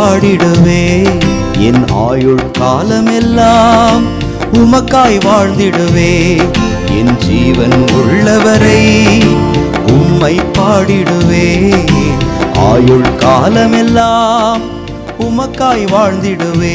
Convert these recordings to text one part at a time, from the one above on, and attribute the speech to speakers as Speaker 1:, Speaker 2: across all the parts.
Speaker 1: பாடிடுவே என் ஆயுள் காலமெல்லாம் உமக்காய் வாழ்ந்திடுவே என் ஜீவன் உள்ளவரை உம்மை பாடிடுவே ஆயுள் காலமெல்லாம் உமக்காய் வாழ்ந்திடுவே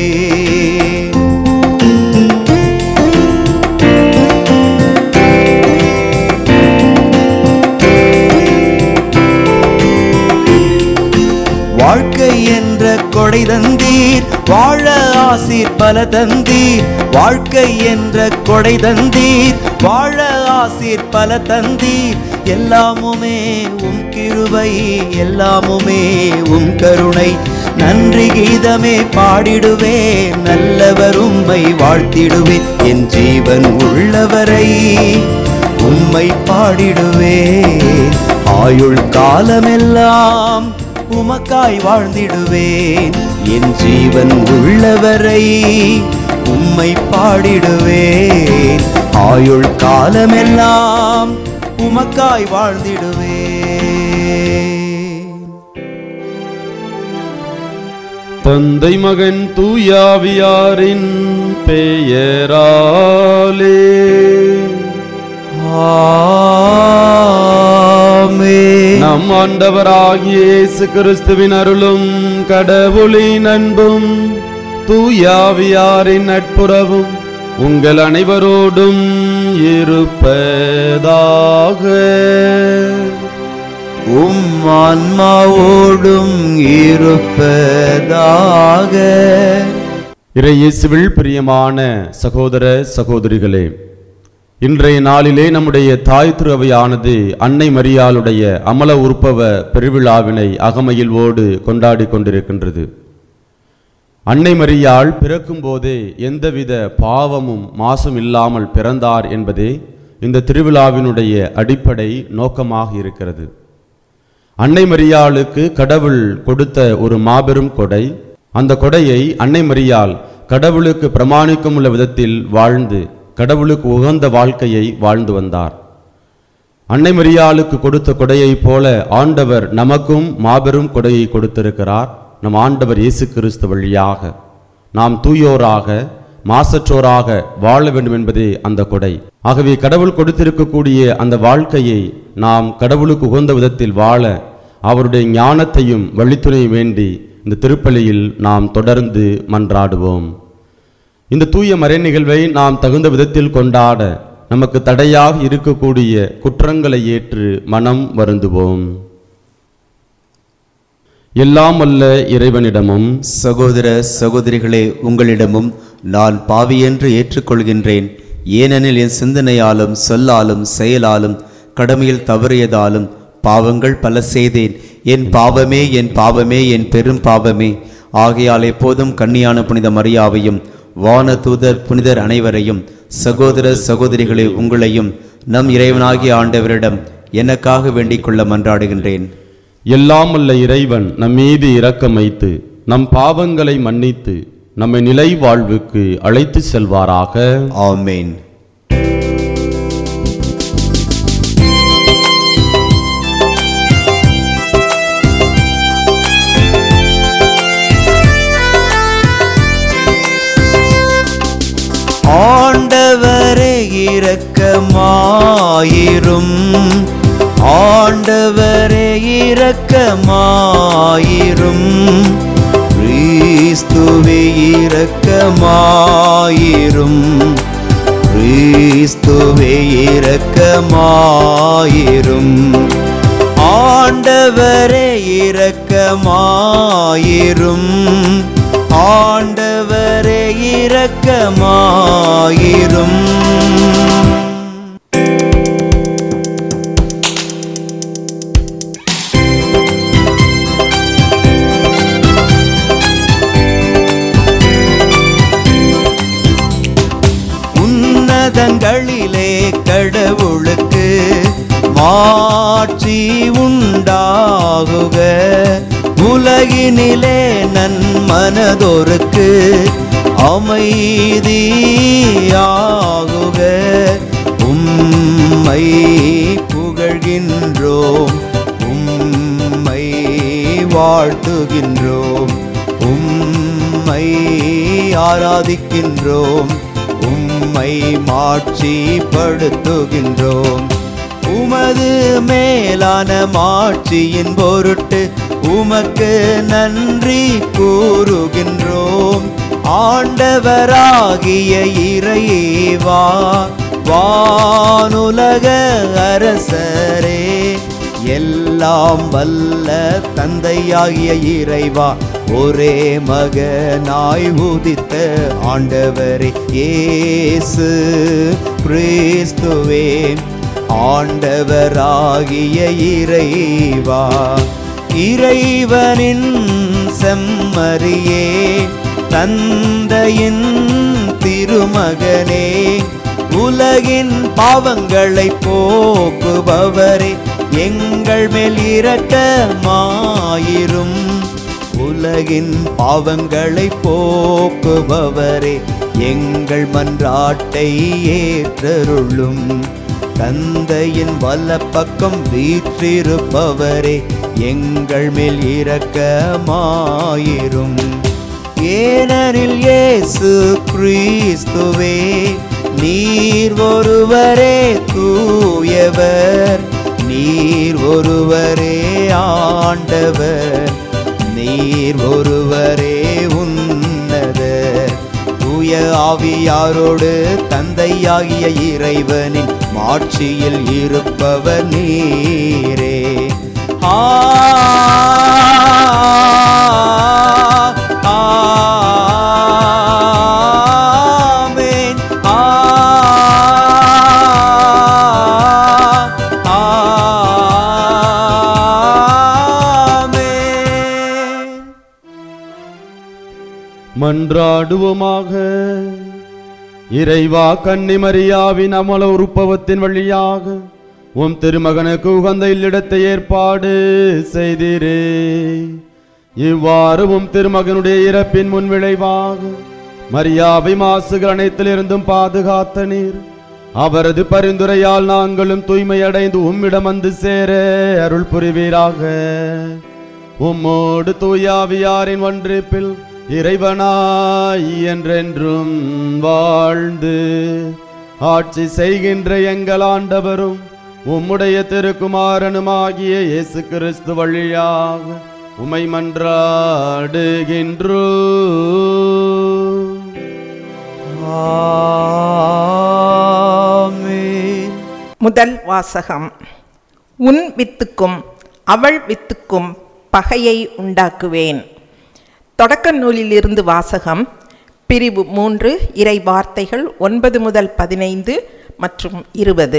Speaker 1: வாழ்க்கை என்ற கொடை தந்தீர் வாழ ஆசீர் பல தந்தீர் வாழ்க்கை என்ற கொடை தந்தீர் வாழ ஆசீர் பல தந்தீர் எல்லாமுமே உம் கிருபை எல்லாமுமே உம் கருணை நன்றி கீதமே பாடிடுவே நல்லவர் உம்மை வாழ்த்திடுவே என் ஜீவன் உள்ளவரை உம்மை பாடிடுவே ஆயுள் காலமெல்லாம் உமக்காய் வாழ்ந்திடுவேன் என் ஜீவன் உள்ளவரை உம்மை பாடிடுவேன் ஆயுள் காலமெல்லாம் உமக்காய் வாழ்ந்திடுவேன்
Speaker 2: தந்தை மகன் தூயாவியாரின் பெயராலே
Speaker 1: ஆமென்.
Speaker 2: நம் ஆண்டவராகிய இயேசு கிறிஸ்துவின் அருளும் கடவுளின் அன்பும் தூயாவியாரின் நட்புறவும் உங்கள் அனைவரோடும் இருப்பதாக
Speaker 1: உம் ஆன்மாவோடும் இருப்பதாக
Speaker 2: இறை இயேசுவில் பிரியமான சகோதர சகோதரிகளே இன்றைய நாளிலே நம்முடைய தாய் திருவையானது அன்னை மரியாளுடைய அமல உற்பவ பெருவிழாவினை அகமகிழ்வோடு கொண்டாடி கொண்டிருக்கின்றது அன்னை மரியாள் பிறக்கும் போதே எந்தவித பாவமும் மாசும் இல்லாமல் பிறந்தார் என்பதே இந்த திருவிழாவினுடைய அடிப்படை நோக்கமாக இருக்கிறது அன்னை மரியாளுக்கு கடவுள் கொடுத்த ஒரு மாபெரும் கொடை அந்த கொடையை அன்னை மரியாள் கடவுளுக்கு பிரமாணிக்கும் உள்ள விதத்தில் வாழ்ந்து கடவுளுக்கு உகந்த வாழ்க்கையை வாழ்ந்து வந்தார் அன்னை மரியாளுக்கு கொடுத்த கொடையைப் போல ஆண்டவர் நமக்கும் மாபெரும் கொடையை கொடுத்திருக்கிறார் நம் ஆண்டவர் இயேசு கிறிஸ்து வழியாக நாம் தூயோராக மாசற்றோராக வாழ வேண்டும் என்பதே அந்த கொடை ஆகவே கடவுள் கொடுத்திருக்கக்கூடிய அந்த வாழ்க்கையை நாம் கடவுளுக்கு உகந்த விதத்தில் வாழ அவருடைய ஞானத்தையும் வழித்துணையும் வேண்டி இந்த திருப்பலியில் நாம் தொடர்ந்து மன்றாடுவோம் இந்த தூய மறை நிகழ்வை நாம் தகுந்த விதத்தில் கொண்டாட நமக்கு தடையாக இருக்கக்கூடிய குற்றங்களை ஏற்று மனம் வருந்துவோம் எல்லாம் அல்ல இறைவனிடமும்
Speaker 1: சகோதர சகோதரிகளே உங்களிடமும் நான் பாவி என்று ஏற்றுக்கொள்கின்றேன் ஏனெனில் என் சிந்தனையாலும் சொல்லாலும் செயலாலும் கடமையில் தவறியதாலும் பாவங்கள் பல செய்தேன் என் பாவமே என் பாவமே என் பெரும் பாவமே ஆகையால் எப்போதும் கன்னியான புனித மரியாவையும் வான தூதர் புனிதர் அனைவரையும் சகோதர சகோதரிகளே உங்களையும் நம் இறைவனாகிய ஆண்டவரிடம் எனக்காக வேண்டிக் கொள்ள மன்றாடுகின்றேன்
Speaker 2: எல்லாம் அல்ல இறைவன் நம் மீது இரக்கம் வைத்து நம் பாவங்களை மன்னித்து நம்மை நிலை வாழ்வுக்கு அழைத்து செல்வாராக
Speaker 1: ஆமென் ஆண்டவரே இரக்கமாயிரும் ஆண்டவரே இரக்கமாயிரும் கிறிஸ்துவே இரக்கமாயிரும் கிறிஸ்துவே இரக்கமாயிரும் ஆண்டவரே இரக்கமாயிரும் ஆண்டவரே இரக்கமாயிரும் உன்னதங்களிலே கடவுளுக்கு மாட்சி உண்டாகுக உலகினிலே நன்மனதொருக்கு அமைதியாகுக உம்மை புகழ்கின்றோம் உம்மை வாழ்த்துகின்றோம் உம்மை ஆராதிக்கின்றோம் உம்மை மாட்சிப்படுத்துகின்றோம் உமது மேலான மாட்சியின் பொருட்டு உமக்கு நன்றி கூறுகின்றோம் ஆண்டவராகிய இறைவா வானுலக அரசரே எல்லாம் வல்ல தந்தையாகிய இறைவா ஒரே மகனாய் உதித்த ஆண்டவரே இயேசு கிறிஸ்துவே ஆண்டவராகிய இறைவா இறைவனின் செம்மறியே தந்தையின் திருமகனே உலகின் பாவங்களை போக்குபவரே எங்கள் மேல் இரக்கமாயிரும் உலகின் பாவங்களை போக்குபவரே எங்கள் மன்றாட்டை ஏற்றருளும் தந்தையின் வலப்பக்கம் வீற்றிருப்பவரே எங்கள் மேல் இரக்கமாயிரும் ஏனெனில் இயேசு கிறிஸ்துவே நீர் ஒருவரே தூயவர் நீர் ஒருவரே ஆண்டவர் நீர் ஒருவரே உன்னதர் தூய ஆவியாரோடு தந்தையாகிய இறைவனின் மாட்சியில் இருப்பவர் நீரே ஆ ஆமென். ஆ ஆமென்.
Speaker 2: மன்றாடுவோமாக இறைவா கன்னிமரியாவின் அமல உருப்பவத்தின் வழியாக உம் திருமகனுக்கு உகந்த இல்லிடத்தை ஏற்பாடு செய்தீரே இவ்வாறு உம் திருமகனுடைய இறப்பின் முன் விளைவாக மரியாவை மாசுகள் அனைத்திலிருந்தும் பாதுகாத்த நீர் அவரது பரிந்துரையால் நாங்களும் தூய்மையடைந்து உம்மிடம் வந்து சேர அருள் புரிவீராக உம்மோடு தூயாவியாரின் ஒன்றிப்பில் இறைவனாய் என்றென்றும் வாழ்ந்து ஆட்சி செய்கின்ற எங்கள் ஆண்டவரும் உம்முடைய திருக்குமாரனுமாகிய இயேசு கிறிஸ்து வழியாக உமை மன்றாடுகின்றோ
Speaker 1: ஆமென்.
Speaker 3: முதல் வாசகம் உன் வித்துக்கும் அவள் வித்துக்கும் பகையை உண்டாக்குவேன் தொடக்க நூலிலிருந்து வாசகம் பிரிவு மூன்று இறை வார்த்தைகள் ஒன்பது முதல் பதினைந்து மற்றும் இருபது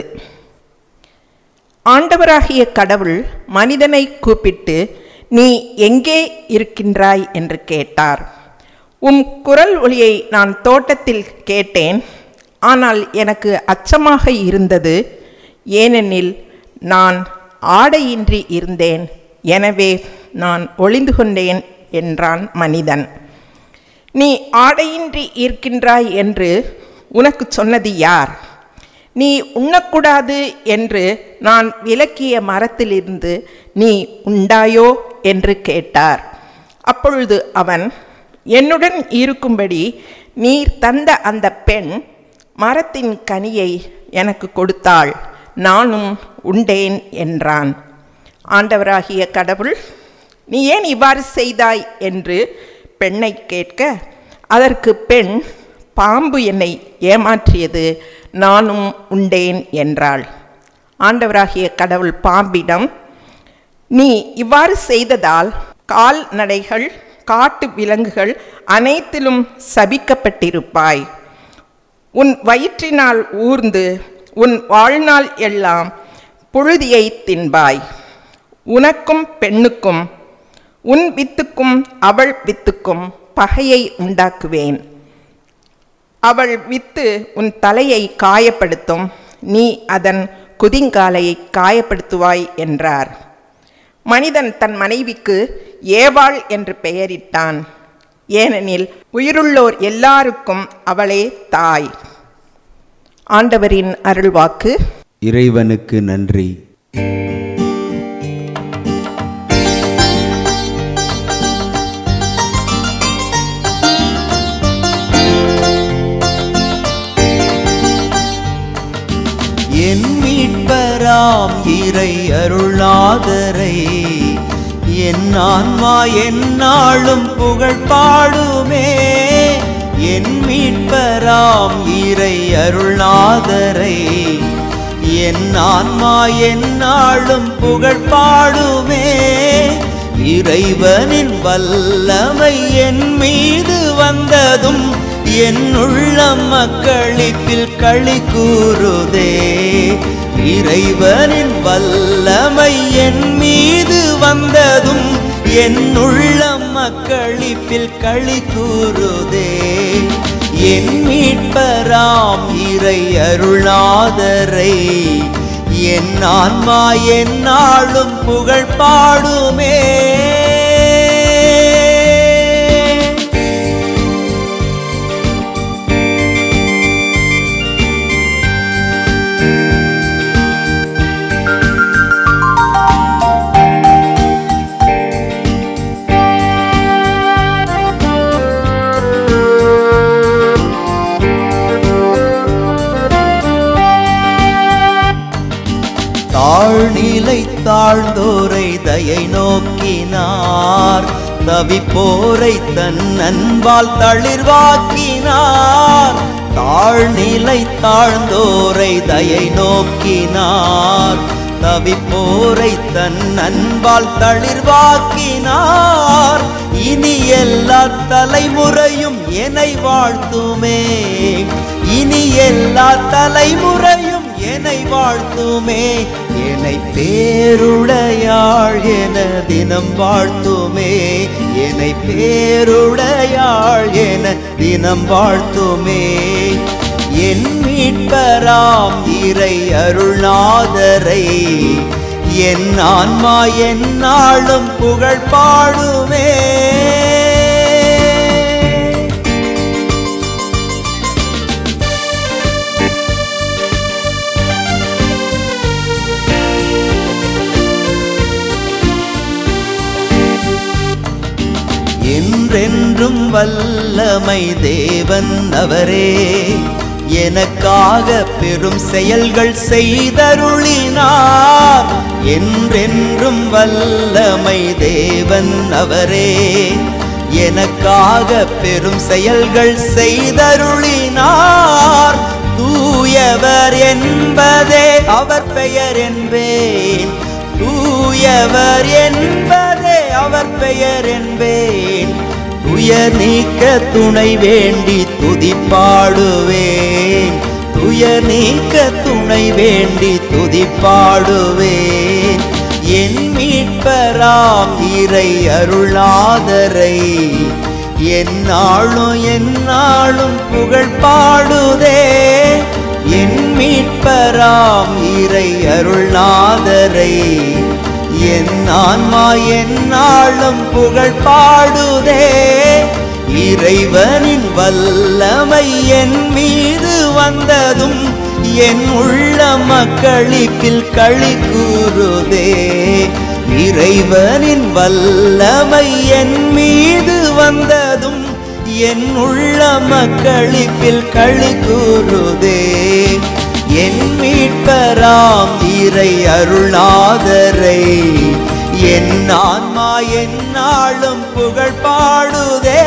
Speaker 3: ஆண்டவராகிய கடவுள் மனிதனை கூப்பிட்டு நீ எங்கே இருக்கின்றாய் என்று கேட்டார் உம் குரல் ஒளியை நான் தோட்டத்தில் கேட்டேன் ஆனால் எனக்கு அச்சமாக இருந்தது ஏனெனில் நான் ஆடையின்றி இருந்தேன் எனவே நான் ஒளிந்து கொண்டேன் என்றான் மனிதன் நீ ஆடையின்றி இருக்கின்றாய் என்று உனக்கு சொன்னது யார் நீ உண்ணக்கூடாது என்று நான் விலக்கிய மரத்திலிருந்து நீ உண்டாயோ என்று கேட்டார் அப்பொழுது அவன் என்னுடன் இருக்கும்படி நீர் தந்த அந்த பெண் மரத்தின் கனியை எனக்கு கொடுத்தாள் நானும் உண்டேன் என்றான் ஆண்டவராகிய கடவுள் நீ ஏன் இவ்வாறு செய்தாய் என்று பெண்ணை கேட்க அதற்கு பெண் பாம்பு என்னை ஏமாற்றியது நானும் உண்டேன் என்றாள் ஆண்டவராகிய கடவுள் பாம்பிடம் நீ இவ்வாறு செய்ததால் கால்நடைகள் காட்டு விலங்குகள் அனைத்திலும் சபிக்கப்பட்டிருப்பாய் உன் வயிற்றினால் ஊர்ந்து உன் வாழ்நாள் எல்லாம் புழுதியை தின்பாய் உனக்கும் பெண்ணுக்கும் உன் வித்துக்கும் அவள் வித்துக்கும் பகையை உண்டாக்குவேன் அவள் வித்து உன் தலையை காயப்படுத்தும் நீ அதன் குதிங்காலை காயப்படுத்துவாய் என்றார் மனிதன் தன் மனைவிக்கு ஏவாள் என்று பெயரிட்டான் ஏனெனில் உயிருள்ளோர் எல்லாருக்கும் அவளே தாய் ஆண்டவரின் அருள்வாக்கு
Speaker 1: இறைவனுக்கு நன்றி இறை அருளாதரை என் ஆன்மா எந்நாளும் புகழ் பாடுமே என் மீட்பராம் இறை அருளாதரை என் ஆன்மா எந்நாளும் புகழ் பாடுமே இறைவனின் வல்லமை என் மீது வந்ததும் என் உள்ளம் மக்களிப்பில் களி கூறுதே இறைவனின் வல்லமை என் மீது வந்ததும் என் உள்ளம் மக்களிப்பில் களி கூறுதே என் மீட்பராம் இறை அருளாதரை என் ஆன்மா எந்நாளும் புகழ் பாடுமே தாழ்நிலை தாழ்ந்தோரை தயை நோக்கினார் தவிப்போரை தன் அன்பால் தளிர்வாக்கினார் தாழ்நிலை தாழ்ந்தோரை தயை நோக்கினார் தவிப்போரை தன் அன்பால் தளிர்வாக்கினார் இனி எல்லா தலைமுறையும் என்னை வாழ்த்துமே இனி எல்லா தலைமுறையும் என்னை வாழ்த்துமே என்னை பேருடையாள் என தினம் வாழ்த்துமே என்னை பேருடையாள் என தினம் வாழ்த்துமே என் மீட்பராம் இறை அருளாதரை என் ஆன்மா எந்நாளும் புகழ் பாடுமே என்றென்றும் வல்லமை தேவன் அவரே எனக்காக பெரும் செயல்கள் செய்தருளினார் என்றென்றும் வல்லமை தேவன் அவரே எனக்காக பெரும் செயல்கள் செய்தருளினார் தூயவர் என்பதே அவர் பெயர் என்பேன் தூயவர் என்பதே அவர் பெயர் என்பேன் துயர் நீக்க துணை வேண்டி துதிப்பாடுவேன் துயர் நீக்க துணை வேண்டி துதிப்பாடுவேன் என் மீட்பராம் இறை அருளாதரை என்னாலும் என்னாலும் புகழ் பாடுதே என் மீட்பராம் இறை அருள்நாதரை என் ஆன்மா எந்நாளும் புகழ் பாடுதே இறைவனின் வல்லமை என் மீது வந்ததும் என் உள்ள மக்களிப்பில் களி கூறுதே இறைவனின் வல்லமை என் மீது வந்ததும் என் உள்ள மக்களிப்பில் களி கூறுதே என் மீட்பராம் இறை அருளாதரை என் ஆன்மா எந்நாளும் புகழ் பாடுதே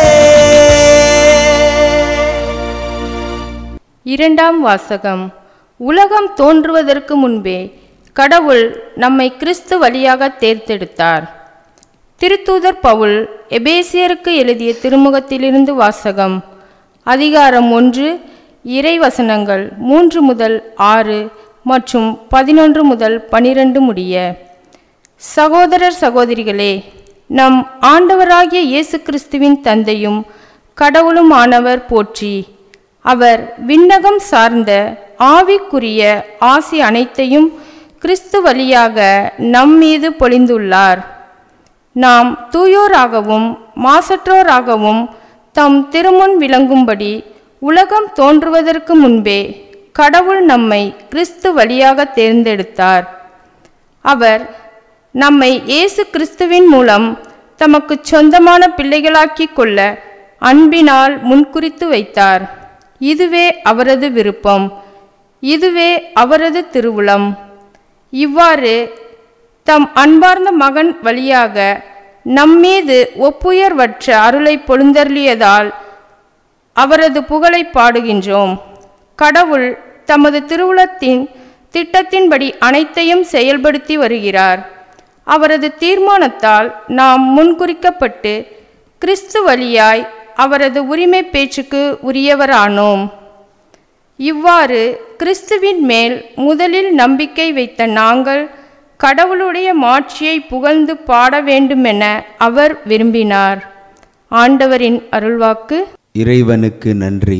Speaker 4: இரண்டாம் வாசகம் உலகம் தோன்றுவதற்கு முன்பே கடவுள் நம்மை கிறிஸ்து வழியாக தேர்ந்தெடுத்தார் திருத்தூதர் பவுல் எபேசியருக்கு எழுதிய திருமுகத்திலிருந்து வாசகம் அதிகாரம் ஒன்று இறைவசனங்கள் மூன்று முதல் ஆறு மற்றும் பதினொன்று முதல் பனிரெண்டு முடிய சகோதரர் சகோதரிகளே நம் ஆண்டவராகிய இயேசு கிறிஸ்துவின் தந்தையும் கடவுளும் ஆனவர் போற்றி அவர் விண்ணகம் சார்ந்த ஆவிக்குரிய ஆசி அனைத்தையும் கிறிஸ்து வழியாக நம் மீது பொழிந்துள்ளார் நாம் தூயோராகவும் மாசற்றோராகவும் தம் திருமுன் விளங்கும்படி உலகம் தோன்றுவதற்கு முன்பே கடவுள் நம்மை கிறிஸ்து வழியாக தேர்ந்தெடுத்தார் அவர் நம்மை இயேசு கிறிஸ்துவின் மூலம் தமக்கு சொந்தமான பிள்ளைகளாக்கிக் கொள்ள அன்பினால் முன்குறித்து வைத்தார் இதுவே அவரது விருப்பம் இதுவே அவரது திருவுளம் இவ்வாறு தம் அன்பார்ந்த மகன் வழியாக நம்மீது ஒப்புயர்வற்ற அருளை பொழுந்தருளியதால் அவரது புகழை பாடுகின்றோம் கடவுள் தமது திருவுளத்தின் திட்டத்தின்படி அனைத்தையும் செயல்படுத்தி வருகிறார் அவரது தீர்மானத்தால் நாம் முன்குறிக்கப்பட்டு கிறிஸ்து வழியாய் அவரது உரிமை பேச்சுக்கு உரியவரானோம் இவ்வாறு கிறிஸ்துவின் மேல் முதலில் நம்பிக்கை வைத்த நாங்கள் கடவுளுடைய மாட்சியை புகழ்ந்து பாட வேண்டுமென அவர் விரும்பினார் ஆண்டவரின் அருள்வாக்கு
Speaker 1: இறைவனுக்கு நன்றி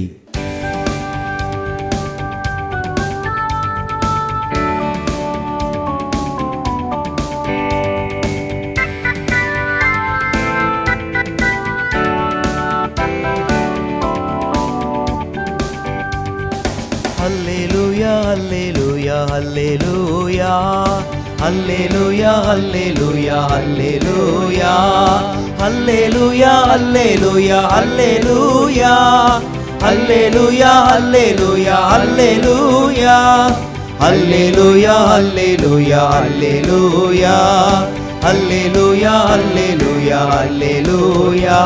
Speaker 5: Hallelujah, hallelujah, hallelujah. Hallelujah, hallelujah, hallelujah. Hallelujah, hallelujah, hallelujah. Hallelujah, hallelujah, hallelujah. Hallelujah, hallelujah, hallelujah. Hallelujah, hallelujah, hallelujah.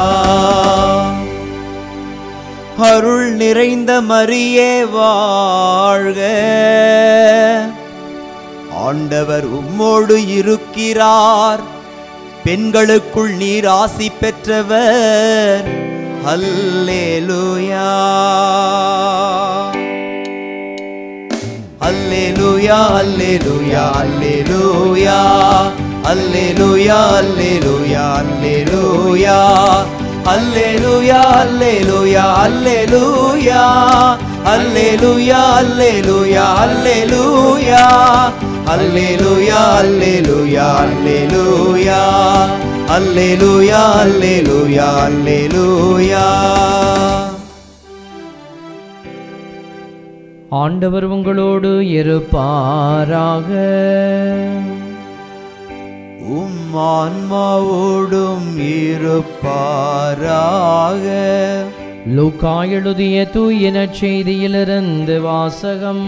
Speaker 5: அருள் நிறைந்த மரியே வாழ்க ஆண்டவர் உம்மோடு இருக்கிறார் பெண்களுக்குள் நீர் ஆசி பெற்றவர் அல்லேலூயா அல்லேலூயா அல்லேலூயா அல்லேலூயா அல்லேலூயா அல்லேலூயா அல்லேலூயா அல்லேலூயா அல்லேலூயா அல்லேலூயா அல்லேலூயா அல்லேலூயா அல்லேலூயா அல்லேலூயா அல்லேலூயா அல்லேலூயா அல்லேலூயா அல்லேலூயா அல்லேலூயா
Speaker 6: ஆண்டவர் உங்களோடு இருப்பாராக
Speaker 5: உம் ஆன்மாவோடும் இருப்பாராக
Speaker 6: லூக்கா எழுதிய தூயின செய்தியிலிருந்து வாசகம்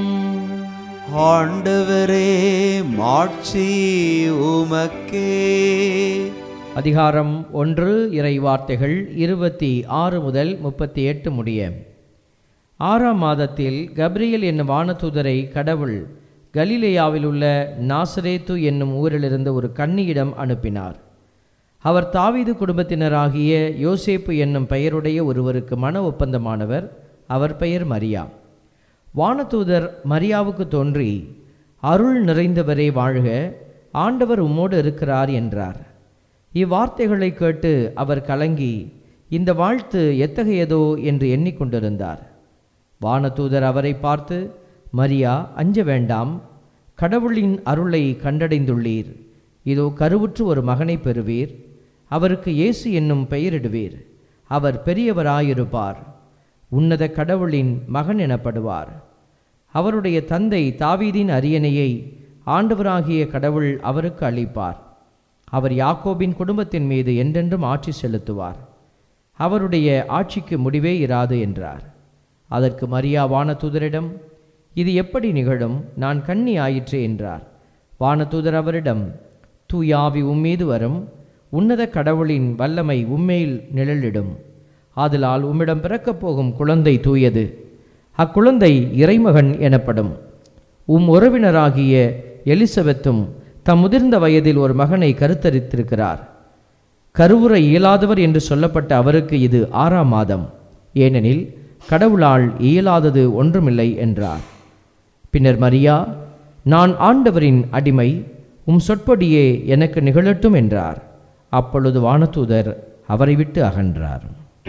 Speaker 5: ஆண்டவரே மாட்சி உமக்கே
Speaker 6: அதிகாரம் ஒன்று இறை வார்த்தைகள் இருபத்தி ஆறு முதல் முப்பத்தி எட்டு முடிய ஆறாம் மாதத்தில் கப்ரியல் என்னும் வானதூதரை கடவுள் கலிலேயாவில் உள்ள நாசரேத்து என்னும் ஊரிலிருந்து ஒரு கன்னியிடம் அனுப்பினார் அவர் தாவீது குடும்பத்தினராகிய யோசேப்பு என்னும் பெயருடைய ஒருவருக்கு மன ஒப்பந்தமானவர் அவர் பெயர் மரியா வானதூதர் மரியாவுக்கு தோன்றி அருள் நிறைந்தவரே வாழ்க ஆண்டவர் உம்மோடு இருக்கிறார் என்றார் இவ்வார்த்தைகளை கேட்டு அவர் கலங்கி இந்த வாழ்த்து எத்தகையதோ என்று எண்ணிக்கொண்டிருந்தார் வானதூதர் அவரை பார்த்து மரியா அஞ்ச வேண்டாம் கடவுளின் அருளை கண்டடைந்துள்ளீர் இதோ கருவுற்று ஒரு மகனை பெறுவீர் அவருக்கு இயேசு என்னும் பெயரிடுவீர் அவர் பெரியவராயிருப்பார் உன்னத கடவுளின் மகன் எனப்படுவார் அவருடைய தந்தை தாவீதின் அரியணையை ஆண்டவராகிய கடவுள் அவருக்கு அளிப்பார் அவர் யாக்கோபின் குடும்பத்தின் மீது என்றென்றும் ஆட்சி செலுத்துவார் அவருடைய ஆட்சிக்கு முடிவே இராது என்றார் அதற்கு மரியா வானதூதரிடம் இது எப்படி நிகழும் நான் கன்னி ஆயிற்றே என்றார் வானதூதர் அவரிடம் தூயாவி உம்மீது வரும் உன்னத கடவுளின் வல்லமை உம்மேல் நிழலிடும் ஆதலால் உம்மிடம் பிறக்கப் போகும் குழந்தை தூயது அக்குழந்தை இறைமகன் எனப்படும் உம் உறவினராகிய எலிசபெத்தும் தம் முதிர்ந்த வயதில் ஒரு மகனை கருத்தரித்திருக்கிறார் கருவுற இயலாதவர் என்று சொல்லப்பட்ட அவருக்கு இது ஆறாம் மாதம் ஏனெனில் கடவுளால் இயலாதது ஒன்றுமில்லை என்றார் பின்னர் மரியா நான் ஆண்டவரின் அடிமை உம் சொற்படியே எனக்கு நிகழட்டும் என்றார் அப்பொழுது வானதூதர் அவரை விட்டு அகன்றார்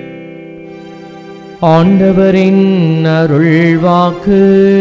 Speaker 6: ஆண்டவரின் அருள் வாக்கு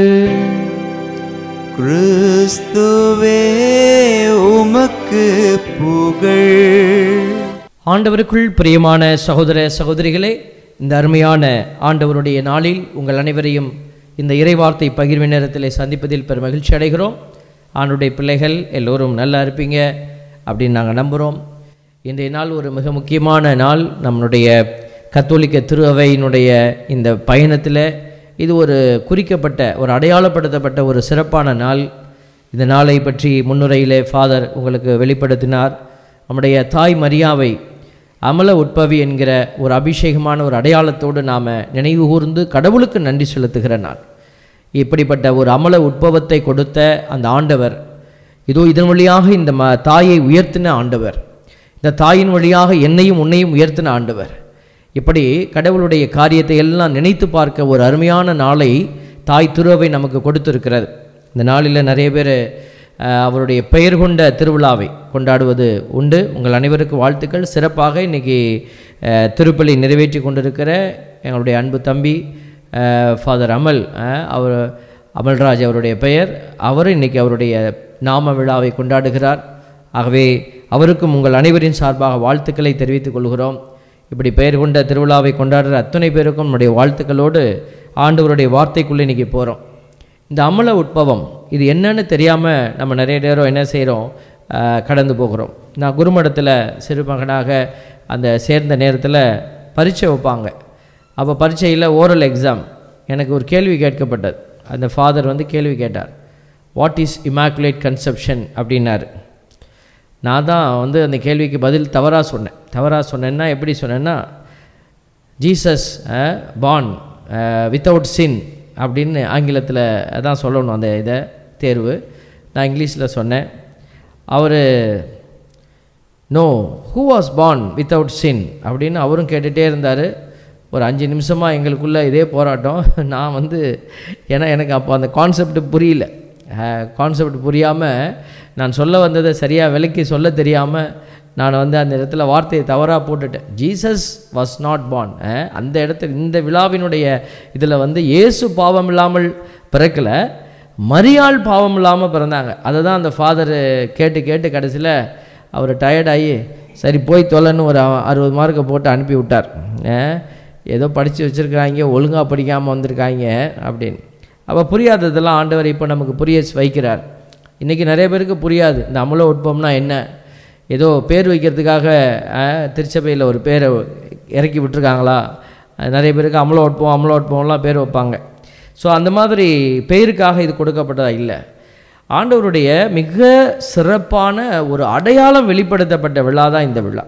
Speaker 5: கிறிஸ்துவே உமக்கு புகழ்
Speaker 6: ஆண்டவருக்குள் பிரியமான சகோதர சகோதரிகளே இந்த அருமையான ஆண்டவருடைய நாளில் உங்கள் அனைவரையும் இந்த இறைவார்த்தை பகிர்வு நேரத்தில் சந்திப்பதில் பெரும் மகிழ்ச்சி அடைகிறோம் ஆண்டுடைய பிள்ளைகள் எல்லோரும் நல்லா இருப்பீங்க அப்படின்னு நாங்கள் நம்புகிறோம் இன்றைய நாள் ஒரு மிக முக்கியமான நாள் நம்மளுடைய கத்தோலிக்க திரு அவையினுடைய இந்த பயணத்தில் இது ஒரு குறிக்கப்பட்ட ஒரு அடையாளப்படுத்தப்பட்ட ஒரு சிறப்பான நாள் இந்த நாளை பற்றி முன்னுரையிலே ஃபாதர் உங்களுக்கு வெளிப்படுத்தினார் நம்முடைய தாய் மரியாவை அமல உட்பவி என்கிற ஒரு அபிஷேகமான ஒரு அடையாளத்தோடு நாம் நினைவு கூர்ந்து கடவுளுக்கு நன்றி செலுத்துகிற நாள் இப்படிப்பட்ட ஒரு அமல உட்பவத்தை கொடுத்த அந்த ஆண்டவர் இதோ இதன் வழியாக இந்த ம தாயை உயர்த்தின ஆண்டவர் இந்த தாயின் வழியாக என்னையும் உன்னையும் உயர்த்தின ஆண்டவர் இப்படி கடவுளுடைய காரியத்தை எல்லாம் நினைத்து பார்க்க ஒரு அருமையான நாளை தாய் திருவை நமக்கு கொடுத்திருக்கிறது இந்த நாளில் நிறைய பேர் அஹ், அவருடைய பெயர் கொண்ட திருவிழாவை கொண்டாடுவது உண்டு உங்கள் அனைவருக்கும் வாழ்த்துக்கள் சிறப்பாக இன்றைக்கி திருப்பலி நிறைவேற்றி கொண்டிருக்கிற எங்களுடைய அன்பு தம்பி ஃபாதர் அமல் அஹ், அவர் அமல்ராஜ் அவருடைய பெயர் அவர் இன்றைக்கி அவருடைய நாம விழாவை கொண்டாடுகிறார் ஆகவே அவருக்கும் உங்கள் அனைவரின் சார்பாக வாழ்த்துக்களை தெரிவித்துக் கொள்கிறோம் இப்படி பெயர் கொண்ட திருவிழாவை கொண்டாடுற அத்தனை பேருக்கும் நம்முடைய வாழ்த்துக்களோடு ஆண்டவருடைய வார்த்தைக்குள்ளே இன்றைக்கி போகிறோம் இந்த அமல உட்பவம் இது என்னன்னு தெரியாமல் நம்ம நிறைய நேரம் என்ன செய்கிறோம் கடந்து போகிறோம் நான் குருமடத்தில் சிறு மகனாக அந்த சேர்ந்த நேரத்தில் பரீட்சை வைப்பாங்க அப்போ பரீட்சையில் ஓரல் எக்ஸாம் எனக்கு ஒரு கேள்வி கேட்கப்பட்டது அந்த ஃபாதர் வந்து கேள்வி கேட்டார் வாட் இஸ் இமாக்குலேட் கன்செப்ஷன் அப்படின்னாரு நான் தான் வந்து அந்த கேள்விக்கு பதில் தவறாக சொன்னேன் தவறாக சொன்னேன்னா எப்படி சொன்னேன்னா ஜீசஸ் பான் வித்தவுட் சின் அப்படின்னு ஆங்கிலத்தில் தான் சொல்லணும் அந்த இதை தேர்வு நான் இங்கிலீஷில் சொன்னேன் அவர் no who was born without sin அப்படின்னு அவரும் கேட்டுகிட்டே இருந்தார் ஒரு அஞ்சு நிமிஷமாக எங்களுக்குள்ள இதே போராட்டம் நான் வந்து ஏன்னா எனக்கு அப்போ அந்த கான்செப்ட் புரியல கான்செப்ட் புரியாமல் நான் சொல்ல வந்ததை சரியாக விலைக்கு சொல்ல தெரியாமல் நான் வந்து அந்த இடத்துல வார்த்தையை தவறாக போட்டுட்டேன் ஜீசஸ் வாஸ் நாட் born அந்த இடத்துல இந்த விழாவினுடைய இதில் வந்து இயேசு பாவம் இல்லாமல் பிறக்கலை மரியாள் பாவம் இல்லாமல் பிறந்தாங்க அதை தான் அந்த ஃபாதர் கேட்டு கேட்டு கடைசியில் அவர் டயர்டாகி சரி போய் தொலைன்னு ஒரு அ- அறுபது மார்க்கை போட்டு அனுப்பி விட்டார் அஹ், ஏதோ படித்து வச்சுருக்காங்க ஒழுங்காக படிக்காமல் வந்திருக்காங்க அப்படின்னு அப்போ புரியாததெல்லாம் ஆண்டவர் இப்போ நமக்கு புரிய வைக்கிறார் இன்றைக்கி நிறைய பேருக்கு புரியாது இந்த அமல உட்பம்னா என்ன ஏதோ பேர் வைக்கிறதுக்காக அஹ், திருச்சபையில் ஒரு பேரை இறக்கி விட்டுருக்காங்களா அஹ், நிறைய பேருக்கு அமல உட்பம் அமல உட்பம்லாம் பேர் வைப்பாங்க ஸோ அந்த மாதிரி பெயருக்காக இது கொடுக்கப்பட்டதா இல்லை ஆண்டவருடைய மிக சிறப்பான ஒரு அடையாளம் வெளிப்படுத்தப்பட்ட விழா தான் இந்த விழா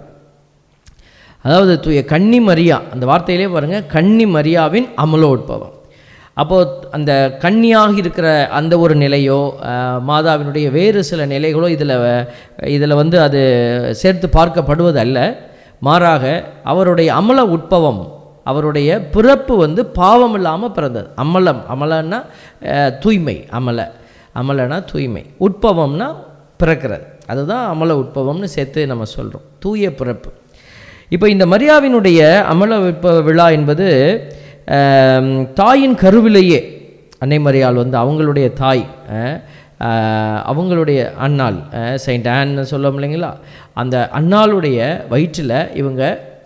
Speaker 6: அதாவது தூய கன்னி மரியா அந்த வார்த்தையிலே பாருங்கள் கன்னி மரியாவின் அமலோட்பவம் அப்போது அந்த கன்னியாக இருக்கிற அந்த ஒரு நிலையோ அஹ், மாதாவினுடைய வேறு சில நிலைகளோ இதில் இதில் வந்து அது சேர்த்து பார்க்கப்படுவதல்ல மாறாக அவருடைய அமல உட்பவம் அவருடைய பிறப்பு வந்து பாவம் இல்லாமல் பிறந்தது அமலம் அமலன்னா அஹ், தூய்மை அமல அமலனா தூய்மை உட்பவம்னா பிறக்கிறது அதுதான் அமல உட்பவம்னு சேர்த்து நம்ம சொல்கிறோம் தூய பிறப்பு இப்போ இந்த மரியாவினுடைய அமல விப்ப விழா என்பது ஆம், தாயின் கருவிலேயே அன்னை மரியாள் வந்து அவங்களுடைய தாய் அஹ், ஆஹ், அவங்களுடைய அன்னாள் செயின்ட் ஆன்னு சொல்லுவோம் இல்லைங்களா அந்த அன்னாளுடைய வயிற்றில் இவங்க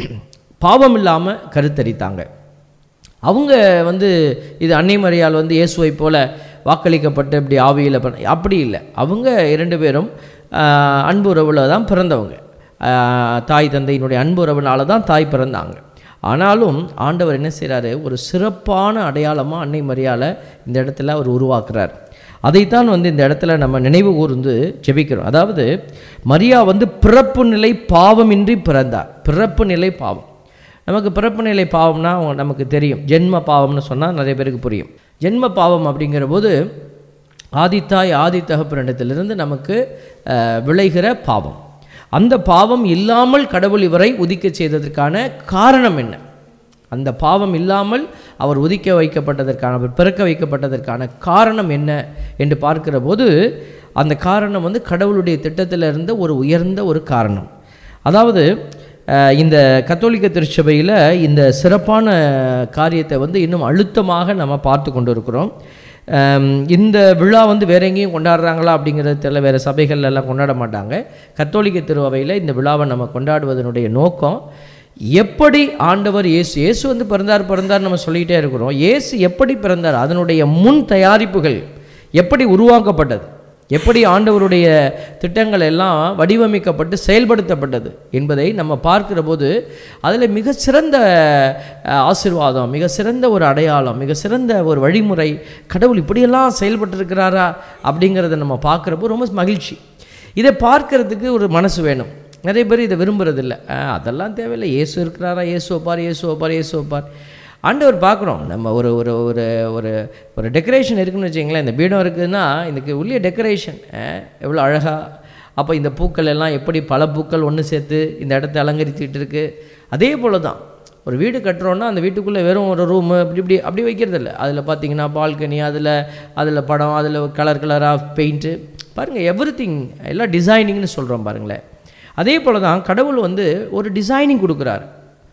Speaker 6: பாவம் இல்லாமல் கருத்தரித்தாங்க அவங்க வந்து இது அன்னை மரியாள் வந்து இயேசுவை போல வாக்களிக்கப்பட்டு இப்படி ஆவியில் பண்ண அப்படி இல்லை அவங்க இரண்டு பேரும் ஆஹ், அன்பு உறவில் தான் பிறந்தவங்க ஆஹ், தாய் தந்தையினுடைய அன்பு உறவுனால தான் தாய் பிறந்தாங்க ஆனாலும் ஆண்டவர் என்ன செய்கிறாரு ஒரு சிறப்பான அடையாளமாக அன்னை மரியாளை இந்த இடத்துல அவர் உருவாக்குறார் அதைத்தான் வந்து இந்த இடத்துல நம்ம நினைவு கூர்ந்து ஜெபிக்கிறோம் அதாவது மரியா வந்து பிறப்பு நிலை பாவமின்றி பிறந்தார் பிறப்பு நிலை பாவம் நமக்கு பிறப்பு நிலை பாவம்னா அவங்க- நமக்கு தெரியும் ஜென்ம பாவம்னு சொன்னால் நிறைய பேருக்கு புரியும் ஜென்ம பாவம் அப்படிங்கிற போது ஆதித்தாய் ஆதி தகப்பனிடத்திலிருந்து நமக்கு அஹ், விளைகிற பாவம் அந்த பாவம் இல்லாமல் கடவுள் இவரை உதிக்க செய்ததற்கான காரணம் என்ன அந்த பாவம் இல்லாமல் அவர் உதிக்க வைக்கப்பட்டதற்கான அவர் பிறக்க வைக்கப்பட்டதற்கான காரணம் என்ன என்று பார்க்கிற போது அந்த காரணம் வந்து கடவுளுடைய திட்டத்தில் இருந்த ஒரு உயர்ந்த ஒரு காரணம் அதாவது அஹ், இந்த கத்தோலிக்க திருச்சபையில் இந்த சிறப்பான காரியத்தை வந்து இன்னும் அழுத்தமாக நம்ம பார்த்து கொண்டு இருக்கிறோம் அம், இந்த விழா வந்து வேற எங்கேயும் கொண்டாடுறாங்களா அப்படிங்கிறது தெரியல வேறு சபைகள்ல எல்லாம் கொண்டாட மாட்டாங்க கத்தோலிக்க திருவையில் இந்த விழாவை நம்ம கொண்டாடுவதனுடைய நோக்கம் எப்படி ஆண்டவர் இயேசு இயேசு வந்து பிறந்தார் பிறந்தார் நம்ம சொல்லிக்கிட்டே இருக்கிறோம் இயேசு எப்படி பிறந்தார் அதனுடைய முன் தயாரிப்புகள் எப்படி உருவாக்கப்பட்டது எப்படி ஆண்டவருடைய திட்டங்கள் எல்லாம் வடிவமைக்கப்பட்டு செயல்படுத்தப்பட்டது என்பதை நம்ம பார்க்கிற போது அதில் மிக சிறந்த அஹ், ஆசீர்வாதம் மிக சிறந்த ஒரு அடையாளம் மிக சிறந்த ஒரு வழிமுறை கடவுள் இப்படியெல்லாம் செயல்பட்டிருக்கிறாரா அப்படிங்கிறத நம்ம பார்க்குறப்போ ரொம்ப மகிழ்ச்சி இதை பார்க்கறதுக்கு ஒரு மனசு வேணும் நிறைய பேர் இதை விரும்புறதில்ல அஹ், அதெல்லாம் தேவையில்லை இயேசு இருக்கிறாரா இயேசு வைப்பார் இயேசு வைப்பார் இயேசு வைப்பார் ஆண்டவர் பார்க்குறோம் நம்ம ஒரு ஒரு ஒரு ஒரு ஒரு டெக்கரேஷன் இருக்குன்னு வச்சிங்களேன் இந்த பீடம் இருக்குதுன்னா இதுக்கு உள்ளே டெக்கரேஷன் எவ்வளோ அழகாக அப்போ இந்த பூக்கள் எல்லாம் எப்படி பல பூக்கள் ஒன்று சேர்த்து இந்த இடத்த அலங்கரித்துக்கிட்டு இருக்கு அதே போல தான் ஒரு வீடு கட்டுறோன்னா அந்த வீட்டுக்குள்ளே வெறும் ஒரு ரூமு அப்படி இப்படி அப்படி வைக்கிறது இல்லை அதில் பார்த்தீங்கன்னா பால்கனி அதில் அதில் படம் அதில் கலர் கலராக பெயிண்ட்டு பாருங்கள் எவ்ரி திங் எல்லாம் டிசைனிங்னு சொல்கிறோம் பாருங்களேன் அதே போல தான் கடவுள் வந்து ஒரு டிசைனிங் கொடுக்குறாரு